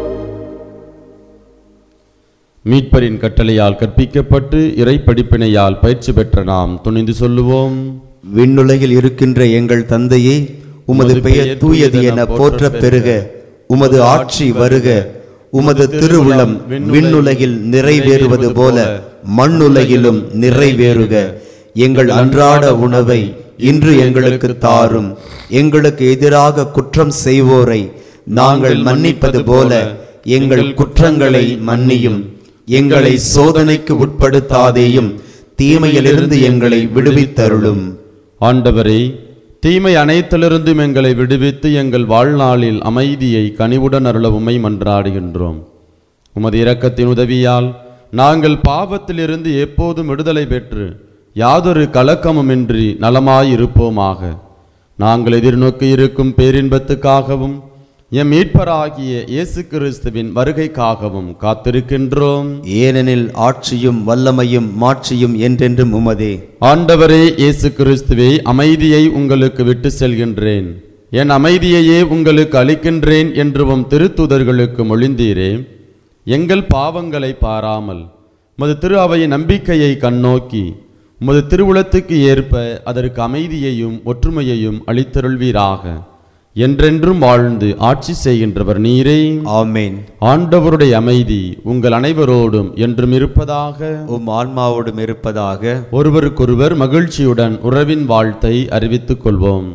Speaker 2: மீட்பரின் கட்டளையால் கற்பிக்கப்பட்டு இறை படிப்பினையால் பயிற்சி பெற்ற நாம் துணிந்து சொல்லுவோம்
Speaker 1: விண்ணுலகில் இருக்கின்ற எங்கள் தந்தையே உமது பெயர் தூயது என போற்ற பெருக உமது ஆட்சி வருக உமது திருவுளம் விண்ணுலகில் நிறைவேறுவது போல மண்ணுலகிலும் நிறைவேறுக எங்கள் அன்றாட உணவை இன்று எங்களுக்கு தாரும் எங்களுக்கு எதிராக குற்றம் செய்வோரை நாங்கள் மன்னிப்பது போல எங்கள் குற்றங்களை மன்னியும் எங்களை சோதனைக்கு உட்படுத்தாதேயும் தீமையிலிருந்து எங்களை விடுவித்தருளும்
Speaker 2: ஆண்டவரே தீமை அனைத்திலிருந்தும் எங்களை விடுவித்து எங்கள் வாழ்நாளில் அமைதியை கனிவுடன் அருள உம்மை மன்றாடுகின்றோம் உமது இரக்கத்தின் உதவியால் நாங்கள் பாவத்திலிருந்து எப்போதும் விடுதலை பெற்று யாதொரு கலக்கமுமின்றி நலமாயிருப்போமாக நாங்கள் எதிர்நோக்கி இருக்கும் பேரின்பத்துக்காகவும் எம் மீட்பராகிய இயேசு கிறிஸ்துவின் வருகைக்காகவும் காத்திருக்கின்றோம்
Speaker 1: ஏனெனில் ஆட்சியும் வல்லமையும் மாட்சியும் என்றென்றும் உமதே
Speaker 2: ஆண்டவரே இயேசு கிறிஸ்துவே அமைதியை உங்களுக்கு விட்டு செல்கின்றேன் என் அமைதியையே உங்களுக்கு அளிக்கின்றேன் என்று உம் திருத்துதர்களுக்கு மொழிந்தீரே எங்கள் பாவங்களை பாராமல் உமது திரு அவையின் நம்பிக்கையை கண்ணோக்கி உமது திருவுளத்துக்கு ஏற்ப அதற்கு அமைதியையும் ஒற்றுமையையும் அளித்தருள்வீராக என்றென்றும் வாழ்ந்து ஆட்சி செய்கின்றவர் நீரே
Speaker 1: ஆமேன்
Speaker 2: ஆண்டவருடைய அமைதி உங்கள் அனைவரோடும் என்றும் இருப்பதாக
Speaker 1: உம் ஆன்மாவோடும் இருப்பதாக
Speaker 2: ஒருவருக்கொருவர் மகிழ்ச்சியுடன் உறவின் வாழ்த்தை அறிவித்துக் கொள்வோம்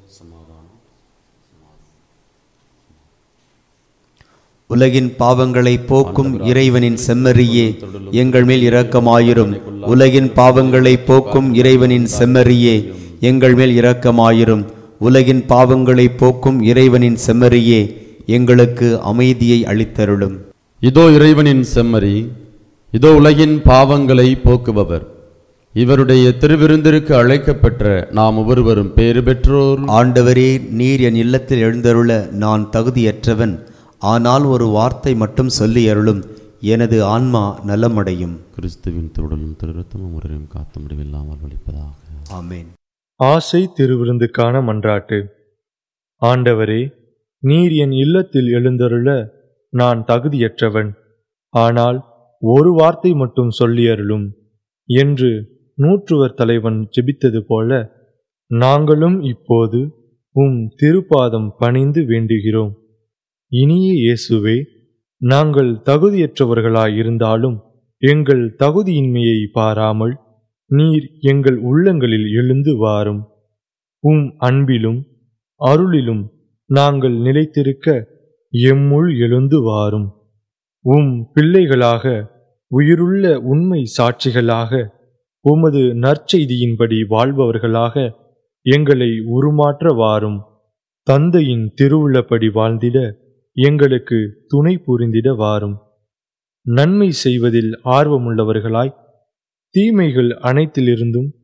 Speaker 1: உலகின் பாவங்களை போக்கும் இறைவனின் செம்மறியே எங்கள் மேல் இரக்கமாயிரும் உலகின் பாவங்களை போக்கும் இறைவனின் செம்மறியே எங்கள் மேல் இரக்கமாயிரும் உலகின் பாவங்களை போக்கும் இறைவனின் செம்மறியே எங்களுக்கு அமைதியை அளித்தருளும்
Speaker 2: இதோ இறைவனின் செம்மறி இதோ உலகின் பாவங்களை போக்குபவர் இவருடைய திருவிருந்திற்கு அழைக்கப்பெற்ற நாம் ஒவ்வொருவரும் பேறு பெற்றோர்
Speaker 1: ஆண்டவரே நீர் என் இல்லத்தில் எழுந்தருள நான் தகுதியற்றவன் ஆனால் ஒரு வார்த்தை மட்டும் சொல்லி அருளும் எனது ஆன்மா நலமடையும்
Speaker 2: கிறிஸ்துவின் திருடலும் திருரத்தமும் முறையும் காத்து முடிவில்லாமல் வலிப்பதாக
Speaker 1: ஆமேன்
Speaker 7: ஆசை திருவிருந்துக்கான மன்றாட்டு ஆண்டவரே நீர் என் இல்லத்தில் எழுந்தருள நான் தகுதியற்றவன் ஆனால் ஒரு வார்த்தை மட்டும் சொல்லியருளும் என்று நூற்றுவர் தலைவன் ஜெபித்தது போல நாங்களும் இப்போது உம் திருப்பாதம் பணிந்து வேண்டுகிறோம் இனிய இயேசுவே நாங்கள் தகுதியற்றவர்களாயிருந்தாலும் எங்கள் தகுதியின்மையை பாராமல் நீர் எங்கள் உள்ளங்களில் எழுந்து வாரும் உம் அன்பிலும் அருளிலும் நாங்கள் நிலைத்திருக்க எம்முள் எழுந்து வாரும் உம் பிள்ளைகளாக உயிருள்ள உண்மை சாட்சிகளாக உமது நற்செய்தியின்படி வாழ்பவர்களாக எங்களை உருமாற்ற வாரும் தந்தையின் திருவுள்ளப்படி வாழ்ந்திட எங்களுக்கு துணை புரிந்திட வாரும் நன்மை செய்வதில் ஆர்வமுள்ளவர்களாய் தீமைகள் அனைத்திலிருந்தும்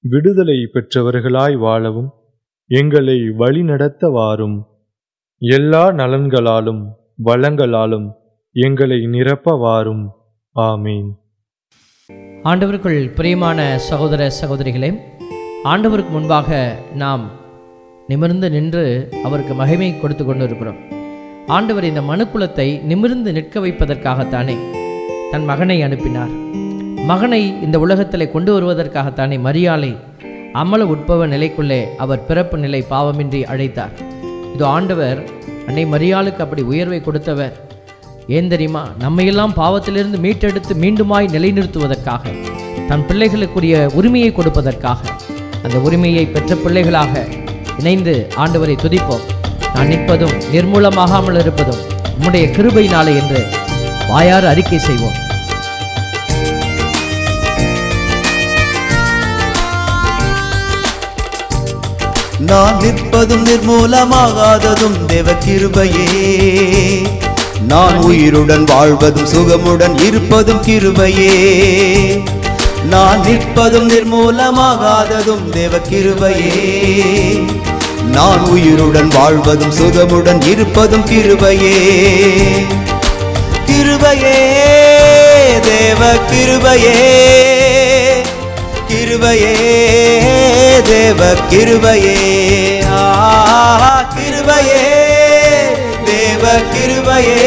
Speaker 7: விடுதலை பெற்றவர்களாய் வாழவும் எங்களை வழிநடத்த வாரும் எல்லா நலன்களாலும் வளங்களாலும் எங்களை நிரப்ப வாரும் ஆமீன்
Speaker 6: ஆண்டவருக்குள் பிரியமான சகோதர சகோதரிகளே ஆண்டவருக்கு முன்பாக நாம் நிமிர்ந்து நின்று அவருக்கு மகிமை கொடுத்து கொண்டிருக்கிறோம் ஆண்டவர் இந்த மனுக்குலத்தை நிமிர்ந்து நிற்க வைப்பதற்காகத்தானே தன் மகனை அனுப்பினார் மகனை இந்த உலகத்திலே கொண்டு வருவதற்காகத்தானே மரியாளை அமல உட்பவ நிலைக்குள்ளே அவர் பிறப்பு நிலை பாவமின்றி அழைத்தார் இது ஆண்டவர் அன்னை மரியாளுக்கு அப்படி உயர்வை கொடுத்தவர் ஏன் தெரியுமா நம்மையெல்லாம் பாவத்திலிருந்து மீட்டெடுத்து மீண்டுமாய் நிலைநிறுத்துவதற்காக தன் பிள்ளைகளுக்குரிய உரிமையை கொடுப்பதற்காக அந்த உரிமையை பெற்ற பிள்ளைகளாக இணைந்து ஆண்டவரை துதிப்போம் நான் நிற்பதும் நிர்மூலமாகாமல் இருப்பதும் உம்முடைய கிருபையினாலே என்று வாயாறு அறிக்கை செய்வோம்
Speaker 5: நான் நிற்பதும் நிர்மூலமாகாததும் தேவ கிருபையே நான் உயிருடன் வாழ்வதும் சுகமுடன் இருப்பதும் கிருபையே நான் நிற்பதும் நிர்மூலமாகாததும் தேவ கிருபையே நான் உயிருடன் வாழ்வதும் சுகமுடன் இருப்பதும் கிருபையே கிருபையே தேவ கிருபையே கிருபையே தேவ கிருபையே ஆ கிருபையே தேவ கிருபையே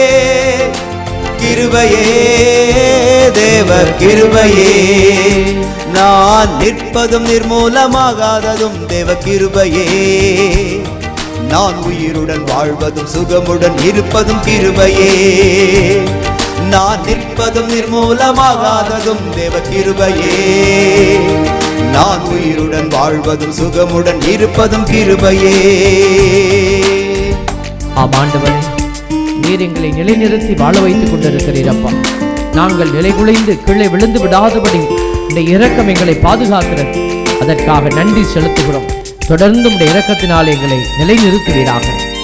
Speaker 5: கிருபையே தேவ கிருபையே நான் நிற்பதும் நிர்மூலமாகாததும் தேவ கிருபையே நான் உயிருடன் வாழ்வதும் சுகமுடன் இருப்பதும் கிருபையே நான் நிற்பதும் நிர்மூலமாகாததும் தேவ கிருபையே நான் உயிருடன் வாழ்வதும் சுகமுடன் இருப்பதும் கிருபையே
Speaker 6: ஆம் ஆண்டவரே நீர் எங்களை நிலைநிறுத்தி வாழ வைத்துக் கொண்டிருக்கிறீர் அப்பா நாங்கள் நிலைகுலைந்து கீழே விழுந்து விடாதபடி இந்த இரக்கம் எங்களை பாதுகாக்கிறது அதற்காக நன்றி செலுத்துகிறோம் தொடர்ந்து உடைய இரக்கத்தினால் எங்களை நிலைநிறுத்துவீராக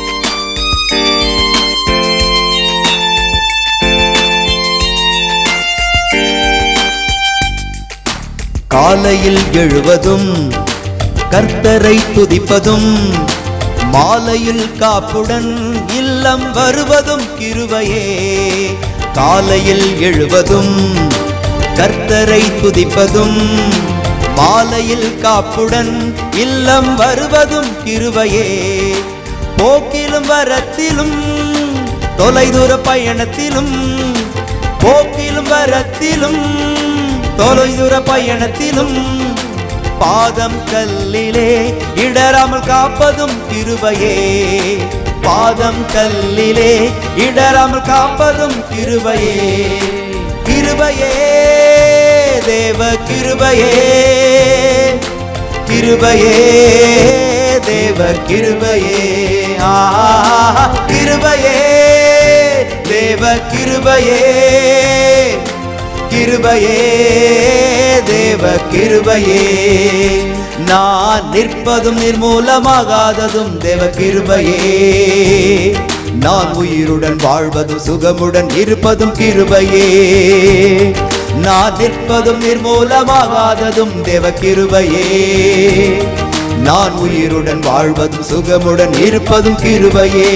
Speaker 5: காலையில் எழுவதும் கர்த்தரை துதிப்பதும் மாலையில் காப்புடன் இல்லம் வருவதும் கிருபையே காலையில் எழுவதும் கர்த்தரை துதிப்பதும் மாலையில் காப்புடன் இல்லம் வருவதும் கிருபையே போக்கிலும் வரத்திலும் தொலைதூர பயணத்திலும் போக்கிலும் வரத்திலும் தொலைதூர பயணத்திலும் பாதம் கல்லிலே இடராமல் காப்பதும் கிருபையே பாதம் கல்லிலே இடராமல் காப்பதும் கிருபையே கிருபையே தேவ கிருபையே கிருபையே தேவ கிருபையே ஆ கிருபையே தேவ கிருபையே கிருபையே தேவ கிருபையே நான் நிற்பதும் நிர்மூலமாகாததும் தேவ கிருபையே நான் உயிருடன் வாழ்வதும் சுகமுடன் இருப்பதும் கிருபையே நான் நிற்பதும் நிர்மூலமாகாததும் தேவ கிருபையே நான் உயிருடன் வாழ்வதும் சுகமுடன் இருப்பதும் கிருபையே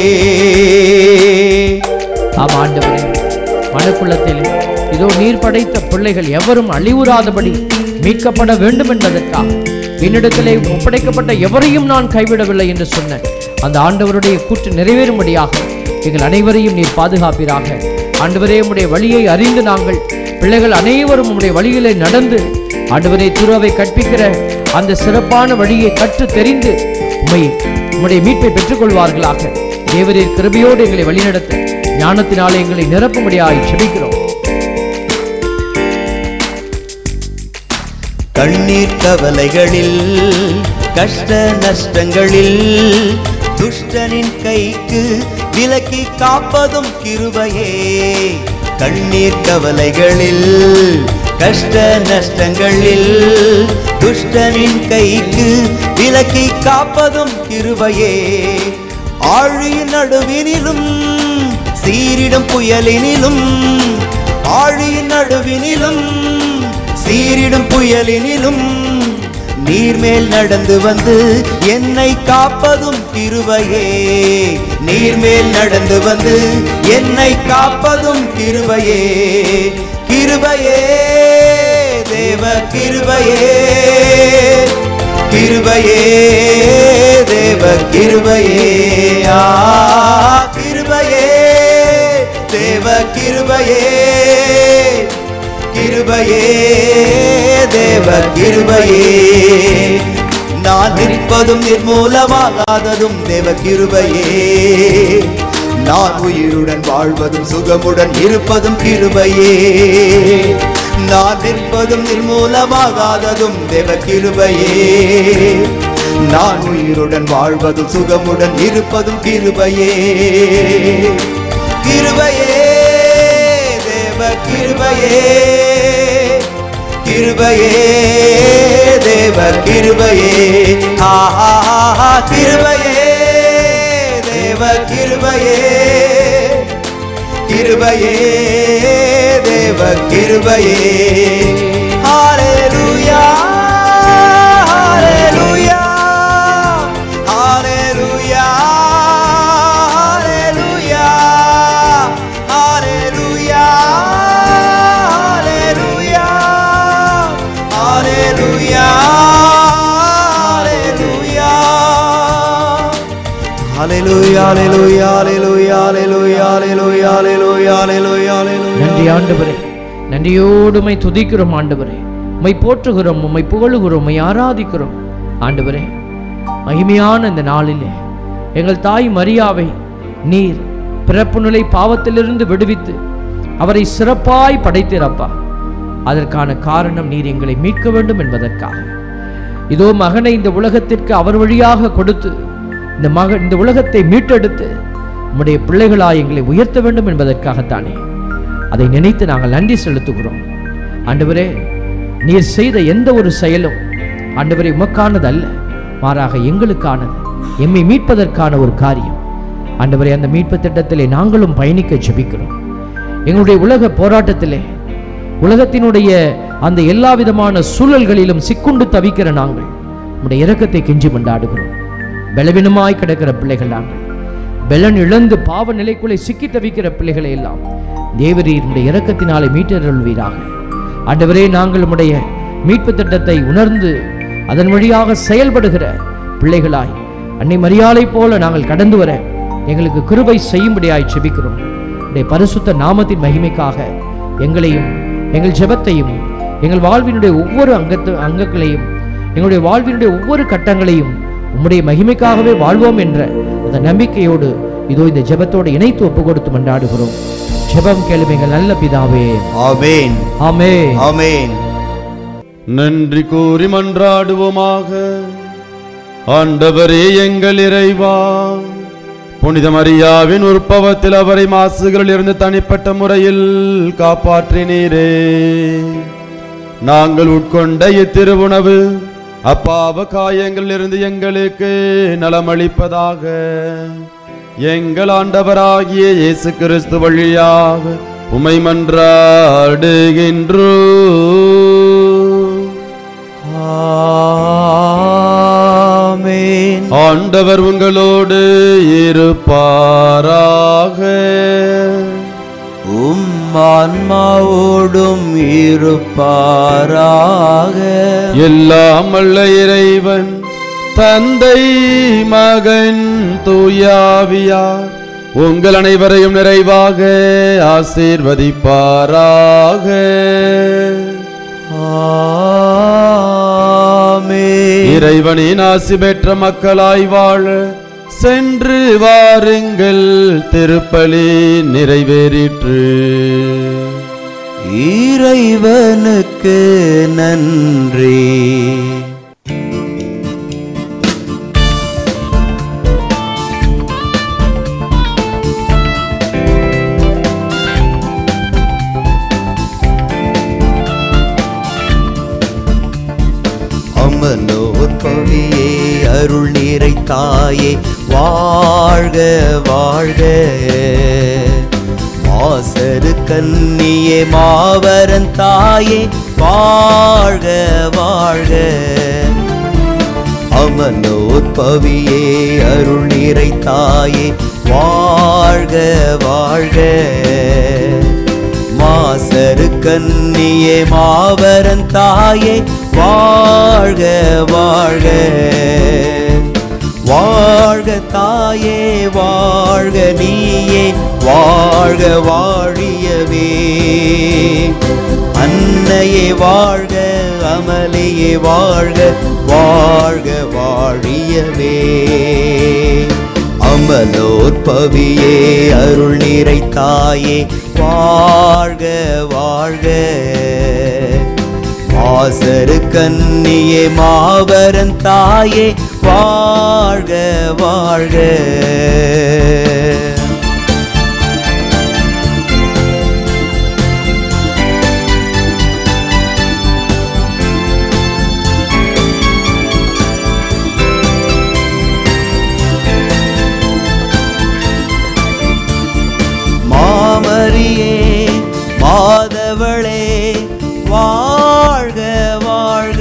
Speaker 6: ஆம் ஆண்டவரே மனுக்குள்ளத்தில் இதோ நீர் படைத்த பிள்ளைகள் எவரும் அழிவுறாதபடி மீட்கப்பட வேண்டும் என்பதற்காக என்னிடத்திலே ஒப்படைக்கப்பட்ட எவரையும் நான் கைவிடவில்லை என்று சொன்ன அந்த ஆண்டவருடைய கூற்று நிறைவேறும்படியாக எங்கள் அனைவரையும் நீர் பாதுகாப்பீராக ஆண்டவரே உம்முடைய வழியை அறிந்து நாங்கள் பிள்ளைகள் அனைவரும் உம்முடைய வழியிலே நடந்து ஆண்டவரே துறவை கற்பிக்கிற அந்த சிறப்பான வழியை கற்று தெரிந்து உம்மை உம்முடைய மீட்பை பெற்றுக்கொள்வார்களாக தேவரீர் கிருபையோடு எங்களை வழிநடத்த ஞானத்தினாலே எங்களை நிரப்பும்படியாய் செபிக்கிறோம்
Speaker 5: கண்ணீர் கவலைகளில் கஷ்ட நஷ்டங்களில் துஷ்டனின் கைக்கு விலக்கி காப்பதும் கிருபையே கண்ணீர் கவலைகளில் கஷ்ட நஷ்டங்களில் துஷ்டனின் கைக்கு விலக்கி காப்பதும் கிருபையே ஆழியின் நடுவினிலும் சீரிடும் புயலினிலும் ஆழியின் நடுவினிலும் சீரிடும் புயலினிலும் நீர்மேல் நடந்து வந்து என்னை காப்பதும் கிருபையே நீர்மேல் நடந்து வந்து என்னை காப்பதும் கிருபையே கிருபையே தேவ கிருபையே கிருபையே தேவ கிருபையே ஆ கிருபையே தேவ கிருபையே கிருபையே தேவ கிருபையே நான் நிற்பதும் நிர்மூலமாகாததும் தேவ கிருபையே நான் உயிருடன் வாழ்வதும் சுகமுடன் இருப்பதும் கிருபையே நான் நிற்பதும் நிர்மூலமாகாததும் தேவ கிருபையே நான் உயிருடன் வாழ்வதும் சுகமுடன் இருப்பதும் கிருபையே கிருபையே தேவ கிருபையே கிருபையே தேவ கிருபையே ஆஹா கிருபையே தேவ கிருபையே கிருபையே தேவ கிருபையே ஹalleluya ஹalleluya ஹalleluya ஹalleluya ஹalleluya ஹalleluya ஹalleluya ஹalleluya ஹalleluya ஹalleluya ஹalleluya ஹalleluya ஹalleluya ஹalleluya ஹalleluya
Speaker 6: நன்றி ஆண்டவரே நன்றியோடு உம்மை துதிக்கிறோம் ஆண்டவரே உம்மை போற்றுகிறோம் உம்மை புகழுகிறோம் உம்மை ஆராதிக்கிறோம் ஆண்டவரே மகிமையான இந்த நாளிலே எங்கள் தாய் மரியாவை நீர் பிறப்பு நிலை பாவத்திலிருந்து விடுவித்து அவரை சிறப்பாய் படைத்திரப்பா அதற்கான காரணம் நீர் எங்களை மீட்க வேண்டும் என்பதற்காக இதோ மகனை இந்த உலகத்திற்கு அவர் வழியாக கொடுத்து இந்த மக இந்த உலகத்தை மீட்டெடுத்து உம்முடைய பிள்ளைகளாய் எங்களை உயர்த்த வேண்டும் என்பதற்காகத்தானே அதை நினைத்து நாங்கள் நன்றி செலுத்துகிறோம் ஆண்டவரே நீர் செய்த எந்த ஒரு செயலும் ஆண்டவரே உமக்கானது அல்ல மாறாக எங்களுக்கானது எம்மை மீட்பதற்கான ஒரு காரியம் ஆண்டவரே அந்த மீட்பு திட்டத்திலே நாங்களும் பயணிக்க ஜெபிக்கிறோம் எங்களுடைய உலக போராட்டத்திலே உலகத்தினுடைய அந்த எல்லா விதமான சூழல்களிலும் சிக்குண்டு தவிக்கிற நாங்கள் உம்முடைய இரக்கத்தை கெஞ்சி கொண்டாடுகிறோம் பலவீனமாய் கிடக்கிற பிள்ளைகள் நாங்கள் பலன் இழந்து பாவ நிலைக்குள்ளே சிக்கி தவிக்கிற பிள்ளைகளை எல்லாம் தேவரீர் உடைய இரக்கத்தினாலே மீட்டருள்வீராக ஆண்டவரே நாங்கள் உம்முடைய மீட்பு திட்டத்தை உணர்ந்து அதன் வழியாக செயல்படுகிற பிள்ளைகளாய் அன்னை மரியாதை போல நாங்கள் கடந்து வர எங்களுக்கு கிருபை செய்யும்படியாய் செபிக்கிறோம் உடைய பரிசுத்த நாமத்தின் மகிமைக்காக எங்களையும் எங்கள் ஜெபத்தையும் எங்கள் வாழ்வினுடைய ஒவ்வொரு அங்கத்து அங்கங்களையும் எங்களுடைய வாழ்வினுடைய ஒவ்வொரு கட்டங்களையும் உம்முடைய மகிமைக்காகவே வாழ்வோம் என்ற அந்த நம்பிக்கையோடு இதோ இந்த ஜெபத்தோடு இணைத்து ஒப்பு கொடுத்து மன்றாடுகிறோம் ஜெபம் கேளும் எங்கள் நல்ல பிதாவே
Speaker 5: ஆமென்
Speaker 6: ஆமே
Speaker 5: ஆமென்
Speaker 2: நன்றி கூறி மன்றாடுவோமாக ஆண்டவரே எங்கள் இறைவா புனித மரியாவின் உற்பவத்தில் அவரை மாசுகளில் இருந்து தனிப்பட்ட முறையில் காப்பாற்றினீரே நாங்கள் உட்கொண்ட இத்திருவுணவு அப்பாவ காயங்களில் இருந்து எங்களுக்கு நலமளிப்பதாக எங்கள் ஆண்டவராகிய இயேசு கிறிஸ்து வழியாக உமை மன்றாடுகின்றோ
Speaker 5: ஆமென்
Speaker 2: ஆண்டவர் உங்களோடு இருப்பாராக
Speaker 5: உம் ஆன்மாவோடும் இருப்பாராக
Speaker 2: எல்லாம் வல்ல இறைவன் தந்தை மகன் தூயாவியார் உங்கள் அனைவரையும் நிறைவாக ஆசீர்வதிப்பாராக
Speaker 5: ஆமென்
Speaker 2: இறைவனின் ஆசி பெற்ற மக்களாய் வாழ சென்று வாருங்கள் திருப்பலி நிறைவேறிற்று
Speaker 5: இறைவனுக்கு நன்றி அமலோர் பவியே அருள் நீரை தாயே வாழ்க வாழ்க மாசரு கன்னியே மாவரன் தாயே வாழ்க வாழ்க அமலோற்பவியே அருள் நிறை தாயே வாழ்க வாழ்க மாசரு கன்னியே மாவரன் தாயே வாழ்க வாழ்க வாழ்க தாயே வாழ்க நீயே வாழ்க வாழியவே அன்னையே வாழ்க அமலையே வாழ்க வாழ்க வாழியவே அமலோற்பவியே அருள் நிறை தாயே வாழ்க வாழ்க ஆசரு கன்னியே மாவரன் தாயே வாழ்க வாழ்க மாமரியே மாதவளே வாழ்க வாழ்க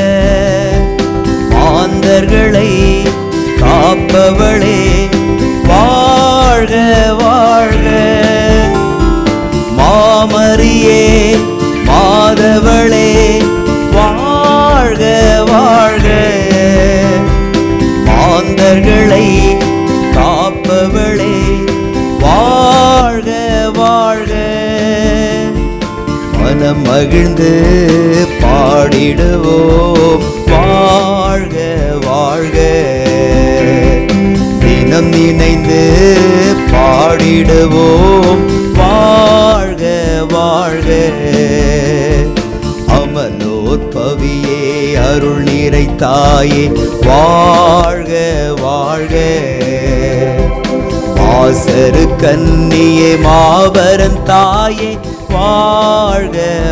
Speaker 5: மாந்தர்களை காப்பவளே வாழ்க வாழ்க மாமரியே மாதவளே வாழ்க வாழ்க மாந்தர்களை காப்பவளே வாழ்க வாழ்க மனம் மகிழ்ந்து பாடிடுவோம் வாழ்க வாழ்க தினம் நினைந்து பாடிடுவோம் வாழ்க வாழ்க அமலோற்பவியே அருள் நிறை தாயே வாழ்க வாழ்க ஆசரு கன்னியே மாபரன் தாயே வாழ்க